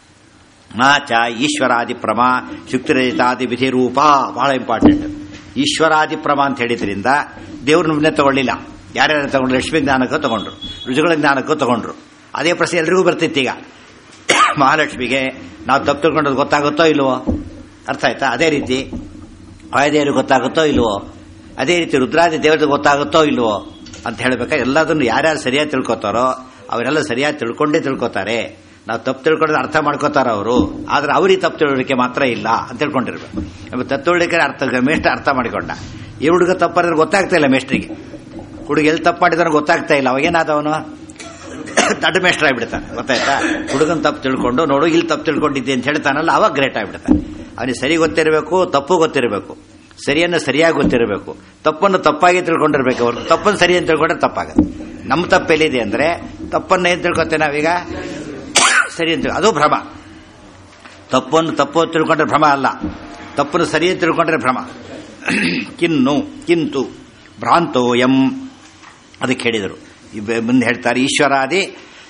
ನಾಚ ಈಶ್ವರಾದಿ ಪ್ರಮ ಶುಕ್ತಿರಹಿತಾದಿ ವಿಧಿ ರೂಪ ಬಹಳ ಇಂಪಾರ್ಟೆಂಟ್ ಈಶ್ವರಾದಿ ಪ್ರಮ ಅಂತ ಹೇಳಿದ್ರಿಂದ ದೇವ್ರನ್ನೇ ತಗೊಳ್ಳಿಲ್ಲ ಯಾರ್ಯಾರು ತಗೊಂಡ್ರು ಲಕ್ಷ್ಮೀ ಜ್ಞಾನಕ್ಕೂ ತಗೊಂಡ್ರು ರುಜುಗಳ ಜ್ಞಾನಕ್ಕೂ ತಗೊಂಡ್ರು ಅದೇ ಪ್ರಶ್ನೆ ಎಲ್ರಿಗೂ ಬರ್ತಿತ್ತು ಈಗ ಮಹಾಲಕ್ಷ್ಮಿಗೆ ನಾವು ತಪ್ಪು ತಿಳ್ಕೊಂಡದ್ದು ಗೊತ್ತಾಗುತ್ತೋ ಇಲ್ವೋ ಅರ್ಥ ಆಯ್ತಾ ಅದೇ ರೀತಿ ವಾಯುದೇವರು ಗೊತ್ತಾಗುತ್ತೋ ಇಲ್ವೋ ಅದೇ ರೀತಿ ರುದ್ರಾದಿ ದೇವರಿಗೆ ಗೊತ್ತಾಗುತ್ತೋ ಇಲ್ವೋ ಅಂತ ಹೇಳ್ಬೇಕಾದ್ರೆ ಎಲ್ಲದನ್ನು ಯಾರ್ಯಾರು ಸರಿಯಾಗಿ ತಿಳ್ಕೊತಾರೋ ಅವರೆಲ್ಲ ಸರಿಯಾಗಿ ತಿಳ್ಕೊಂಡೇ ತಿಳ್ಕೊತಾರೆ ನಾವು ತಪ್ಪು ತಿಳ್ಕೊಂಡ್ರೆ ಅರ್ಥ ಮಾಡ್ಕೋತಾರ ಅವರು ಆದ್ರೆ ಅವ್ರಿಗೆ ತಪ್ಪು ತಿಳುವಳಿಕೆ ಮಾತ್ರ ಇಲ್ಲ ಅಂತ ತಿಳ್ಕೊಂಡಿರ್ಬೇಕು ನಮ್ಮ ತಪ್ಪು ತಿಳುವಳಿಕೆ ಅರ್ಥ ಮೇಷ್ಟ್ರ ಅರ್ಥ ಮಾಡಿಕೊಂಡ ಈ ಹುಡುಗ ತಪ್ಪಾದ್ರೆ ಗೊತ್ತಾಗ್ತಾ ಇಲ್ಲ ಮೇಷ್ಟ್ರಿಗೆ ಹುಡುಗ ಎಲ್ಲಿ ತಪ್ಪು ಮಾಡಿದಾನೆ ಗೊತ್ತಾಗ್ತಾ ಇಲ್ಲ ಅವಾಗೇನಾದವನು ದಡ್ಡ ಮೇಷ್ಟ್ರ ಆಗ್ಬಿಡ್ತಾನೆ ಗೊತ್ತಾಯ್ತಾ ಹುಡುಗನ್ ತಪ್ಪು ತಿಳ್ಕೊಂಡು ನೋಡು ಇಲ್ಲಿ ತಪ್ಪು ತಿಳ್ಕೊಂಡಿದ್ದೆ ಅಂತ ಹೇಳ್ತಾನಲ್ಲ ಅವಾಗ ಗ್ರೇಟ್ ಆಗ್ಬಿಡ್ತಾನೆ ಅವನಿಗೆ ಸರಿ ಗೊತ್ತಿರಬೇಕು ತಪ್ಪು ಗೊತ್ತಿರಬೇಕು ಸರಿಯನ್ನು ಸರಿಯಾಗಿ ಗೊತ್ತಿರಬೇಕು ತಪ್ಪನ್ನು ತಪ್ಪಾಗಿ ತಿಳ್ಕೊಂಡಿರ್ಬೇಕು ಅವ್ರು ತಪ್ಪನ್ನು ಸರಿ ಅಂತ ತಿಳ್ಕೊಂಡ್ರೆ ತಪ್ಪಾಗುತ್ತೆ ನಮ್ಮ ತಪ್ಪು ಎಲ್ಲಿದೆ ಅಂದ್ರೆ ತಪ್ಪನ್ನು ಏನ್ ತಿಳ್ಕೊತೇವೆ ನಾವೀಗ ಸರಿ ಅಂತ ಅದು ಭ್ರಮ ತಪ್ಪನ್ನು ತಪ್ಪು ಅಂತ ತಿಳ್ಕೊಂಡ್ರೆ ಭ್ರಮ ಅಲ್ಲ ತಪ್ಪನ್ನು ಸರಿ ಅಂತ ತಿಳ್ಕೊಂಡ್ರೆ ಭ್ರಮ ಕಿನ್ನು ಕಿಂತು ಭ್ರಾಂತೋಯಂ ಅದಕ್ಕೆ ಹೇಳಿದರು ಇಬ್ಬ- ಮುಂದೆ ಹೇಳ್ತಾರೆ ಈಶ್ವರಾದಿ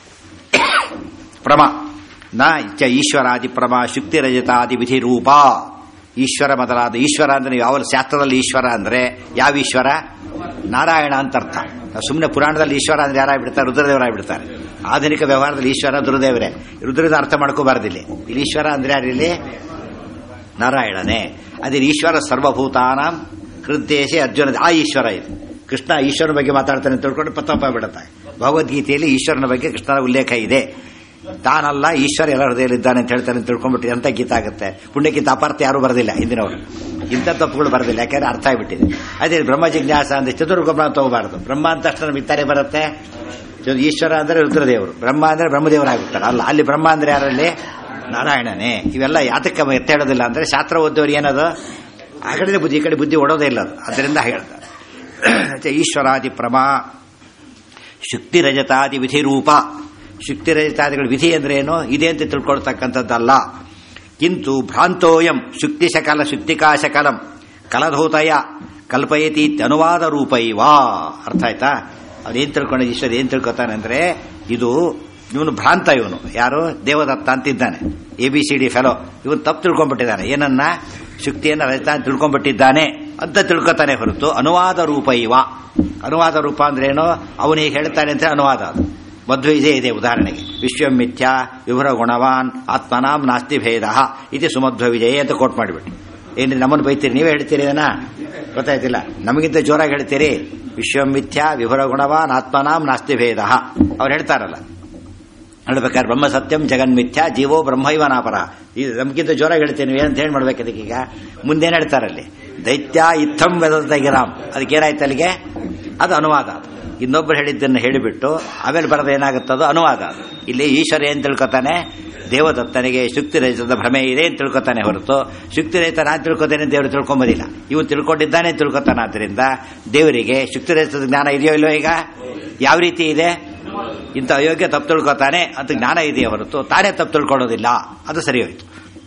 ಪ್ರಮ ನ ಚ ಈಶ್ವರಾದಿ ಪ್ರಮ ಶುಕ್ತಿ ರಜತಾದಿ ವಿಧಿ ರೂಪ ಈಶ್ವರ ಮೊದಲಾದ ಈಶ್ವರ ಅಂದ್ರೆ ಯಾವ ಶಾಸ್ತ್ರದಲ್ಲಿ ಈಶ್ವರ ಅಂದ್ರೆ ಯಾವ ಈಶ್ವರ ನಾರಾಯಣ ಅಂತ ಅರ್ಥ ಸುಮ್ಮನೆ ಪುರಾಣದಲ್ಲಿ ಈಶ್ವರ ಅಂದ್ರೆ ಯಾರಾಗ್ಬಿಡ್ತಾರೆ ರುದ್ರದೇವರಾಗ್ಬಿಡ್ತಾರೆ ಆಧುನಿಕ ವ್ಯವಹಾರದಲ್ಲಿ ಈಶ್ವರ ರುದ್ರದೇವರೇ ರುದ್ರದ ಅರ್ಥ ಮಾಡ್ಕೋಬಾರ್ದಿಲ್ಲಿ ಇಲ್ಲಿ ಈಶ್ವರ ಅಂದ್ರೆ ಯಾರಿಲ್ಲಿ ನಾರಾಯಣನೇ ಅದೇ ಈಶ್ವರ ಸರ್ವಭೂತಾನಾಂ ಹೃದ್ದೇಶ ಅರ್ಜುನ ಆ ಈಶ್ವರ ಇದು ಕೃಷ್ಣ ಈಶ್ವರನ ಬಗ್ಗೆ ಮಾತಾಡ್ತಾನೆ ಅಂತ ತಿಳ್ಕೊಂಡು ಪತ್ತಪ್ಪ ಬಿಡುತ್ತೆ ಭಗವದ್ಗೀತೆಯಲ್ಲಿ ಈಶ್ವರನ ಬಗ್ಗೆ ಕೃಷ್ಣನ ಉಲ್ಲೇಖ ಇದೆ ತಾನಲ್ಲ ಈಶ್ವರ ಎಲ್ಲ ಹೃದಯದಲ್ಲಿದ್ದಾನೆ ಅಂತ ಹೇಳ್ತಾನೆ ಅಂತ ತಿಳ್ಕೊಂಡ್ಬಿಟ್ಟು ಎಂತ ಗೀತ ಆಗುತ್ತೆ ಪುಣ್ಯಕ್ಕಿಂತ ಅಪಾರ್ಥ ಯಾರು ಬರೆದಿಲ್ಲ ಹಿಂದಿನವರು ಇಂಥ ತಪ್ಪುಗಳು ಬರೆದಿಲ್ಲ ಯಾಕಂದ್ರೆ ಅರ್ಥ ಆಗಿಬಿಟ್ಟಿದೆ ಅದೇ ಬ್ರಹ್ಮ ಜಿಜ್ಞಾಸ ಅಂದ್ರೆ ಚತುರ್ಗೊಬ್ಬ ತಗೋಬಾರದು ಬ್ರಹ್ಮ ಅಂತ ತಕ್ಷಣ ನಮಗೆ ತಾನೇ ಬರುತ್ತೆ ಚು- ಈಶ್ವರ ಅಂದ್ರೆ ರುದ್ರದೇವರು ಬ್ರಹ್ಮ ಅಂದ್ರೆ ಬ್ರಹ್ಮದೇವರಾಗುತ್ತಾರೆ ಅಲ್ಲ ಅಲ್ಲಿ ಬ್ರಹ್ಮ ಅಂದ್ರೆ ಯಾರಲ್ಲಿ ನಾರಾಯಣನೇ ಇವೆಲ್ಲ ಯಾತಕ್ಕೆ ಎತ್ತ ಹೇಳೋದಿಲ್ಲ ಅಂದ್ರೆ ಶಾಸ್ತ್ರ ಓದೋರು ಏನದು ಆ ಕಡೆ ಬುದ್ಧಿ ಈ ಕಡೆ ಬುದ್ಧಿ ಓಡೋದೇ ಇಲ್ಲ ಅದು ಅದರಿಂದ ಹೇಳ್ತಾರೆ ಮತ್ತೆ ಈಶ್ವರಾದಿ ಪ್ರಮಾ ಶುಕ್ತಿ ರಜತಾದಿ ವಿಧಿ ರೂಪ ಶುಕ್ತಿ ರಜತಾದಿಗಳ ವಿಧಿ ಅಂದ್ರೆ ಏನು ಇದೆ ಅಂತ ತಿಳ್ಕೊಳ್ತಕ್ಕಂಥದ್ದಲ್ಲ ಕಿಂತು ಭ್ರಾಂತೋಯಂ ಶುಕ್ತಿ ಶಕಲ ಶುಕ್ತಿಕಾ ಶಕಲಂ ಕಲಧೂತಯ ಕಲ್ಪಯತಿ ಅನುವಾದ ರೂಪೈವಾ ಅರ್ಥ ಆಯ್ತಾ ಅವ್ನೇನ್ ತಿಳ್ಕೊಂಡ ಈಶ್ವರ ಏನ್ ತಿಳ್ಕೊತಾನೆ ಅಂದ್ರೆ ಇದು ಇವನು ಭ್ರಾಂತ ಇವನು ಯಾರು ದೇವದತ್ತ ಅಂತಿದ್ದಾನೆ A B C D fellow ಇವನು ತಪ್ಪು ತಿಳ್ಕೊಂಡ್ಬಿಟ್ಟಿದ್ದಾನೆ ಏನನ್ನ ಶುಕ್ತಿಯನ್ನು ರಜತ ಅಂತ ತಿಳ್ಕೊಂಡ್ಬಿಟ್ಟಿದ್ದಾನೆ ಅಂತ ತಿಳ್ಕೊತಾನೆ ಹೊರತು ಅನುವಾದ ರೂಪ ಇವ ಅನುವಾದ ರೂಪ ಅಂದ್ರೆ ಏನು ಅವನು ಹೀಗೆ ಹೇಳ್ತಾನೆ ಅಂತ ಅನುವಾದ ಅದು ಮಧ್ವ ಇದೇ ಇದೆ ಉದಾಹರಣೆಗೆ ವಿಶ್ವಂ ಮಿಥ್ಯಾ ವಿಭುರ ಗುಣವಾನ್ ಆತ್ಮನಾಂ ನಾಸ್ತಿ ಭೇದ ಇದು ಸುಮಧ್ವ ವಿಜಯ ಅಂತ ಕೋಟ್ ಮಾಡಿಬಿಟ್ಟು ಏನಿದೆ ನಮ್ಮನ್ನು ಬೈತೀರಿ ನೀವೇ ಹೇಳ್ತೀರಿ ಇದನ್ನ ಗೊತ್ತಾಯ್ತಿಲ್ಲ ನಮಗಿಂತ ಜೋರಾಗಿ ಹೇಳ್ತೀರಿ ವಿಶ್ವಂ ಮಿಥ್ಯಾ ವಿಭುರ ಗುಣವಾನ್ ಆತ್ಮನಾಂ ನಾಸ್ತಿ ಭೇದ ಅವ್ರು ಹೇಳ್ತಾರಲ್ಲ ಹೇಳ್ಬೇಕಾದ್ರೆ ಬ್ರಹ್ಮ ಸತ್ಯಂ ಜಗನ್ಮಿಥ್ಯ ಜೀವೋ ಬ್ರಹ್ಮೈವನಾಪರ ಇದು ನಮ್ಗಿಂತ ಜೋರಾಗಿ ಹೇಳ್ತೇನೆ ಏನಂತ ಹೇಳಿ ಮಾಡ್ಬೇಕು ಅದಕ್ಕೀಗ ಮುಂದೇನು ಹೇಳ್ತಾರಲ್ಲಿ ದೈತ್ಯ ಇತ್ತಂ ವೆದಂತ ಗಿರಾಮ್ ಅದಕ್ಕೇನಾಯ್ತು ಅಲ್ಲಿಗೆ ಅದು ಅನುವಾದ ಅದು ಇನ್ನೊಬ್ರು ಹೇಳಿದ್ದನ್ನು ಹೇಳಿಬಿಟ್ಟು ಆಮೇಲೆ ಬರೋದು ಏನಾಗುತ್ತದೋ ಅನುವಾದ ಅದು ಇಲ್ಲಿ ಈಶ್ವರ ಏನ್ ತಿಳ್ಕೊತಾನೆ ದೇವದತ್ತನಿಗೆ ಶುಕ್ತಿ ರಹಿತದ ಭ್ರಮೆ ಇದೆ ಅಂತ ತಿಳ್ಕೊತಾನೆ ಹೊರತು ಶುಕ್ತಿ ರಹಿತ ನಾನು ತಿಳ್ಕೊತೇನೆ ದೇವರು ತಿಳ್ಕೊಂಬೋದಿಲ್ಲ ಇವು ತಿಳ್ಕೊಂಡಿದ್ದಾನೆ ತಿಳ್ಕೊತಾನೆ ಆದ್ದರಿಂದ ದೇವರಿಗೆ ಶುಕ್ತಿ ರಹಿತದ ಜ್ಞಾನ ಇದೆಯೋ ಇಲ್ಲೋ ಈಗ ಯಾವ ರೀತಿ ಇದೆ ಇಂಥ ಅಯೋಗ್ಯ ತಪ್ಪು ತಿಳ್ಕೊತಾನೆ ಅಂತ ಜ್ಞಾನ ಇದೆಯೇ ಹೊರತು ತಾನೇ ತಪ್ಪು ತಿಳ್ಕೊಳ್ಳೋದಿಲ್ಲ ಅದು ಸರಿ ಹೋಯ್ತು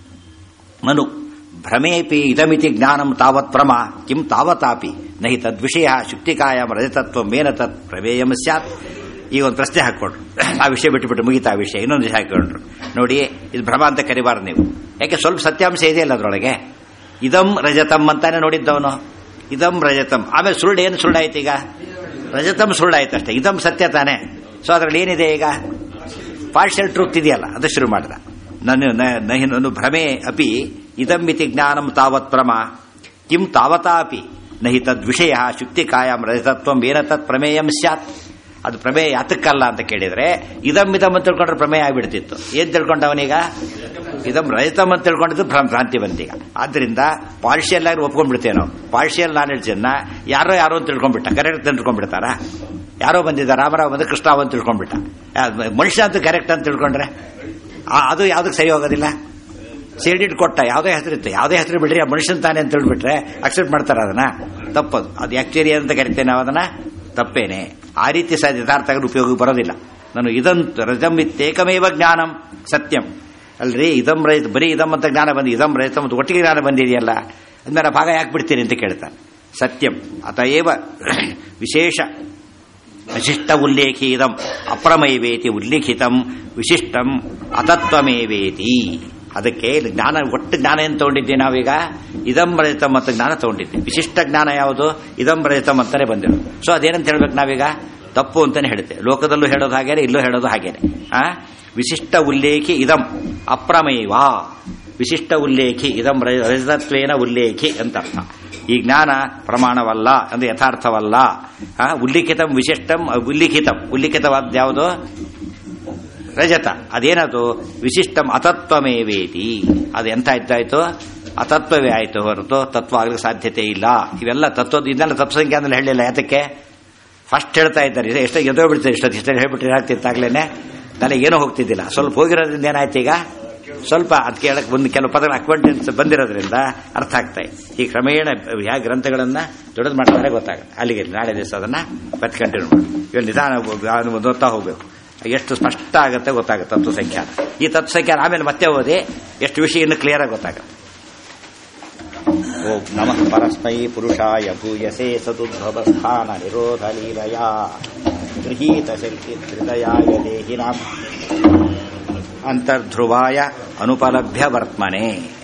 ಮನು ಭ್ರಮೇಪಿ ಇದಮಿತಿ ಜ್ಞಾನಂ ತಾವತ್ ಪ್ರಮ ಕಿಂ ತಾವತಾಪಿ ನಹಿ ತದ್ವಿಷಯ ಶುಕ್ತಿಕಾಯಂ ರಜತತ್ವ ಮೇನ ತತ್ ಪ್ರಮೇಯಂ ಸ್ಯಾತ್ ಈಗ ಒಂದು ಪ್ರಶ್ನೆ ಹಾಕೊಂಡ್ರು ಆ ವಿಷಯ ಬಿಟ್ಟುಬಿಟ್ಟು ಮುಗಿತಾ ಆ ವಿಷಯ ಇನ್ನೊಂದು ವಿಷಯ ಹಾಕೊಂಡ್ರು ನೋಡಿ ಇದು ಭ್ರಮ ಅಂತ ಕರಿಬಾರ್ದು ನೀವು ಯಾಕೆ ಸ್ವಲ್ಪ ಸತ್ಯಾಂಶ ಇದೆಯಲ್ಲ ಅದರೊಳಗೆ ಇದಂ ರಜತಂ ಅಂತಾನೆ ನೋಡಿದ್ದವನು ಇದಂ ರಜತಂ ಆಮೇಲೆ ಸುಳ್ಳು ಏನು ಸುಳ್ಳಾಯ್ತು ಈಗ ರಜತಂ ಸುಳ್ಳಾಯ್ತು ಅಷ್ಟೇ ಇದಂ ಸತ್ಯ ತಾನೆ ಸೊ ಅದರಲ್ಲಿ ಏನಿದೆ ಈಗ ಪಾರ್ಷಿಯಲ್ ಟ್ರೂತ್ ಇದೆಯಲ್ಲ ಅದು ಶುರು ಮಾಡಿದ ನನ್ನ ನಹಿ ನಾನು ಭ್ರಮೆ ಅಪಿ ಇದಂ ಮಿತಿ ಜ್ಞಾನಂ ತಾವತ್ ಪ್ರಮ ಕಿಂ ತಾವತಾಪಿ ನಹಿ ತದ್ವಿಷಯ ಶುಕ್ತಿ ಕಾಯಂ ರಜತತ್ವಂ ಏನ ತತ್ ಪ್ರಮೇಯಂ ಸ್ಯಾತ್ ಅದು ಪ್ರಮೇಯ ಯಾತಕ್ಕಲ್ಲ ಅಂತ ಕೇಳಿದ್ರೆ ಇದಂ ಇದಂ ಅಂತ ತಿಳ್ಕೊಂಡ್ರೆ ಪ್ರಮೇಯ ಆಗಿಬಿಡ್ತಿತ್ತು ಏನ್ ತಿಳ್ಕೊಂಡವನೀಗ ಇದಂ ರಜತಂ ಅಂತ ತಿಳ್ಕೊಂಡಿದ್ದು ಭ್ರಾಂತಿ ಬಂತೀಗ ಆದ್ರಿಂದ ಪಾರ್ಷಿಯಲ್ ಆಗಿ ಒಪ್ಕೊಂಡ್ಬಿಡ್ತೇವೆ ನಾವು ಪಾರ್ಷಿಯಲ್ ನಾಲೆಡ್ಜ್ ಅನ್ನ ಯಾರೋ ಯಾರೋ ಅಂತ ತಿಳ್ಕೊಂಡ್ಬಿಟ್ಟ ಕರೆಕ್ಟ್ ತಿಳ್ಕೊಂಡ್ಬಿಡ್ತಾರ ಯಾರೋ ಬಂದಿದ್ದ ರಾಮರಾವ್ ಬಂದು ಕೃಷ್ಣ ಅಂತ ತಿಳ್ಕೊಂಡ್ಬಿಟ್ಟ ಮನುಷ್ಯ ಅಂತ ಕರೆಕ್ಟ್ ಅಂತ ತಿಳ್ಕೊಂಡ್ರೆ ಅದು ಯಾವ್ದಕ್ಕೆ ಸರಿ ಹೋಗೋದಿಲ್ಲ ಸೇಡಿಟ್ ಕೊಟ್ಟ ಯಾವುದೇ ಹೆಸರಿತ್ತು ಯಾವುದೇ ಹೆಸರು ಬಿಡ್ರಿ ಆ ಮನುಷ್ಯನ್ ತಾನೇ ಅಂತ ಹೇಳ್ಬಿಟ್ರೆ ಅಕ್ಸೆಪ್ಟ್ ಮಾಡ್ತಾರ ಅದನ್ನ ತಪ್ಪದು ಅದು ಆಕ್ಚುಲಿ ಅಂತ ಕರಿತೇನೆ ನಾವು ಅದನ್ನ ತಪ್ಪೇನೆ ಆ ರೀತಿ ಸಹ ಯಥಾರ್ಥ ಉಪಯೋಗ ಬರೋದಿಲ್ಲ ನಾನು ಇದಂತ ರಜಂ ಇತ್ತೇಕಮೇವ ಜ್ಞಾನಂ ಸತ್ಯಂ ಅಲ್ರಿ ಇದಂ ರೈತ ಬರೀ ಇದಂ ಅಂತ ಜ್ಞಾನ ಬಂದು ಇದಂ ರೈತ ಮತ್ತು ಒಟ್ಟಿಗೆ ಜ್ಞಾನ ಬಂದಿದೆಯಲ್ಲ ಅಂದ್ಮೇಲೆ ಭಾಗ ಯಾಕೆ ಬಿಡ್ತೀನಿ ಅಂತ ಕೇಳ್ತಾನೆ ಸತ್ಯಂ ಅತಏವ ವಿಶೇಷ ವಿಶಿಷ್ಟ ಉಲ್ಲೇಖಿ ಇದಂ ಅಪ್ರಮೈವೇತಿ ಉಲ್ಲಿಖಿತಂ ವಿಶಿಷ್ಟಂ ಅತತ್ವಮೇವೇತಿ ಅದಕ್ಕೆ ಇಲ್ಲಿ ಜ್ಞಾನ ಒಟ್ಟು ಜ್ಞಾನ ಏನು ತಗೊಂಡಿದ್ದೀವಿ ನಾವೀಗ ಇದಂ ರಹಿತಂ ಅಂತ ಜ್ಞಾನ ತಗೊಂಡಿದ್ವಿ ವಿಶಿಷ್ಟ ಜ್ಞಾನ ಯಾವುದು ಇದಂ ರಹಿತಂ ಅಂತಾನೆ ಬಂದಿರೋದು ಸೊ ಅದೇನಂತ ಹೇಳ್ಬೇಕು ನಾವೀಗ ತಪ್ಪು ಅಂತಾನೆ ಹೇಳ್ತೇವೆ ಲೋಕದಲ್ಲೂ ಹೇಳೋದು ಹಾಗೇನೆ ಇಲ್ಲೂ ಹೇಳೋದು ಹಾಗೇನೆ ಆ ವಿಶಿಷ್ಟ ಉಲ್ಲೇಖಿ ಇದಂ ಅಪ್ರಮೇವ ವಿಶಿಷ್ಟ ಉಲ್ಲೇಖಿ ಇದಂ ರಜತತ್ವೇನ ಉಲ್ಲೇಖಿ ಅಂತ ಅರ್ಥ ಈ ಜ್ಞಾನ ಪ್ರಮಾಣವಲ್ಲ ಅಂದ್ರೆ ಯಥಾರ್ಥವಲ್ಲ ಉಲ್ಲಿಖಿತಂ ವಿಶಿಷ್ಟಂ ಉಲ್ಲಿಖಿತಂ ಉಲ್ಲಿಖಿತವಾದ ಯಾವುದು ರಜತ ಅದೇನದು ವಿಶಿಷ್ಟಂ ಅತತ್ವಮೇವೇತಿ ಅದು ಎಂತ ಇದ್ದಾಯ್ತು ಅತತ್ವವೇ ಆಯ್ತು ಹೊರತು ತತ್ವ ಆಗ್ಲಿಕ್ಕೆ ಸಾಧ್ಯತೆ ಇಲ್ಲ ಇವೆಲ್ಲ ತತ್ವದ ಇದನ್ನೆಲ್ಲ ತತ್ವಸಂಖ್ಯೆ ಅಂದ್ರೆ ಹೇಳಿಲ್ಲ ಯಾತಕ್ಕೆ ಫಸ್ಟ್ ಹೇಳ್ತಾ ಇದ್ದಾರೆ ಎಷ್ಟು ಎದೋ ಬಿಡ್ತಾರೆ ಇಷ್ಟೊತ್ತು ಇಷ್ಟ ಹೇಳ್ಬಿಟ್ರೆ ಏನಾಗ್ತಿತ್ತಾಗ್ಲೇನೆ ನನಗೆ ಏನೂ ಹೋಗ್ತಿದ್ದಿಲ್ಲ ಸ್ವಲ್ಪ ಹೋಗಿರೋದ್ರಿಂದ ಏನಾಯ್ತು ಈಗ ಸ್ವಲ್ಪ ಅದು ಕೇಳಕ್ಕೆ ಒಂದು ಕೆಲವು ಪದಗಳ ಅಕ್ವೆಂಟೆನ್ಸ್ ಬಂದಿರೋದ್ರಿಂದ ಅರ್ಥ ಆಗ್ತಾ ಇದೆ ಈ ಕ್ರಮೇಣ ಯಾವ ಗ್ರಂಥಗಳನ್ನ ದೊಡ್ಡದು ಮಾಡ್ತಾರೆ ಗೊತ್ತಾಗುತ್ತೆ ಅಲ್ಲಿಗೆ ನಾಳೆ ದಿವಸ ಅದನ್ನ ಮತ್ತೆ ಕಂಟಿನ್ಯೂ ಮಾಡಿ ಇವಾಗ ನಿಧಾನ ಓದ್ತಾ ಹೋಗ್ಬೇಕು ಎಷ್ಟು ಸ್ಪಷ್ಟ ಆಗುತ್ತೆ ಗೊತ್ತಾಗುತ್ತೆ ತತ್ವ ಸಂಖ್ಯಾನ ಈ ತತ್ವ ಸಂಖ್ಯಾನ ಆಮೇಲೆ ಮತ್ತೆ ಓದಿ ಎಷ್ಟು ವಿಷಯ ಇನ್ನು ಕ್ಲಿಯರ್ ಆಗಿ ಗೊತ್ತಾಗುತ್ತೆ ಓಂ ನಮಃ ಪರಸ್ಮೈ ಪುರುಷಾಯ ಭೂಯಸೆ ಸದುದ್ಭವಸ್ಥಾನ ನಿರೋಧ ಲೀಲಯ ಗೃಹೀತ ಶಕ್ತಿ ಹೃದಯಾಯ ದೇಹಿನಾಂ ಅಂತರ್ಧ್ರುವಾಯ ಅನುಪಲಭ್ಯ ವರ್ತಮನೆ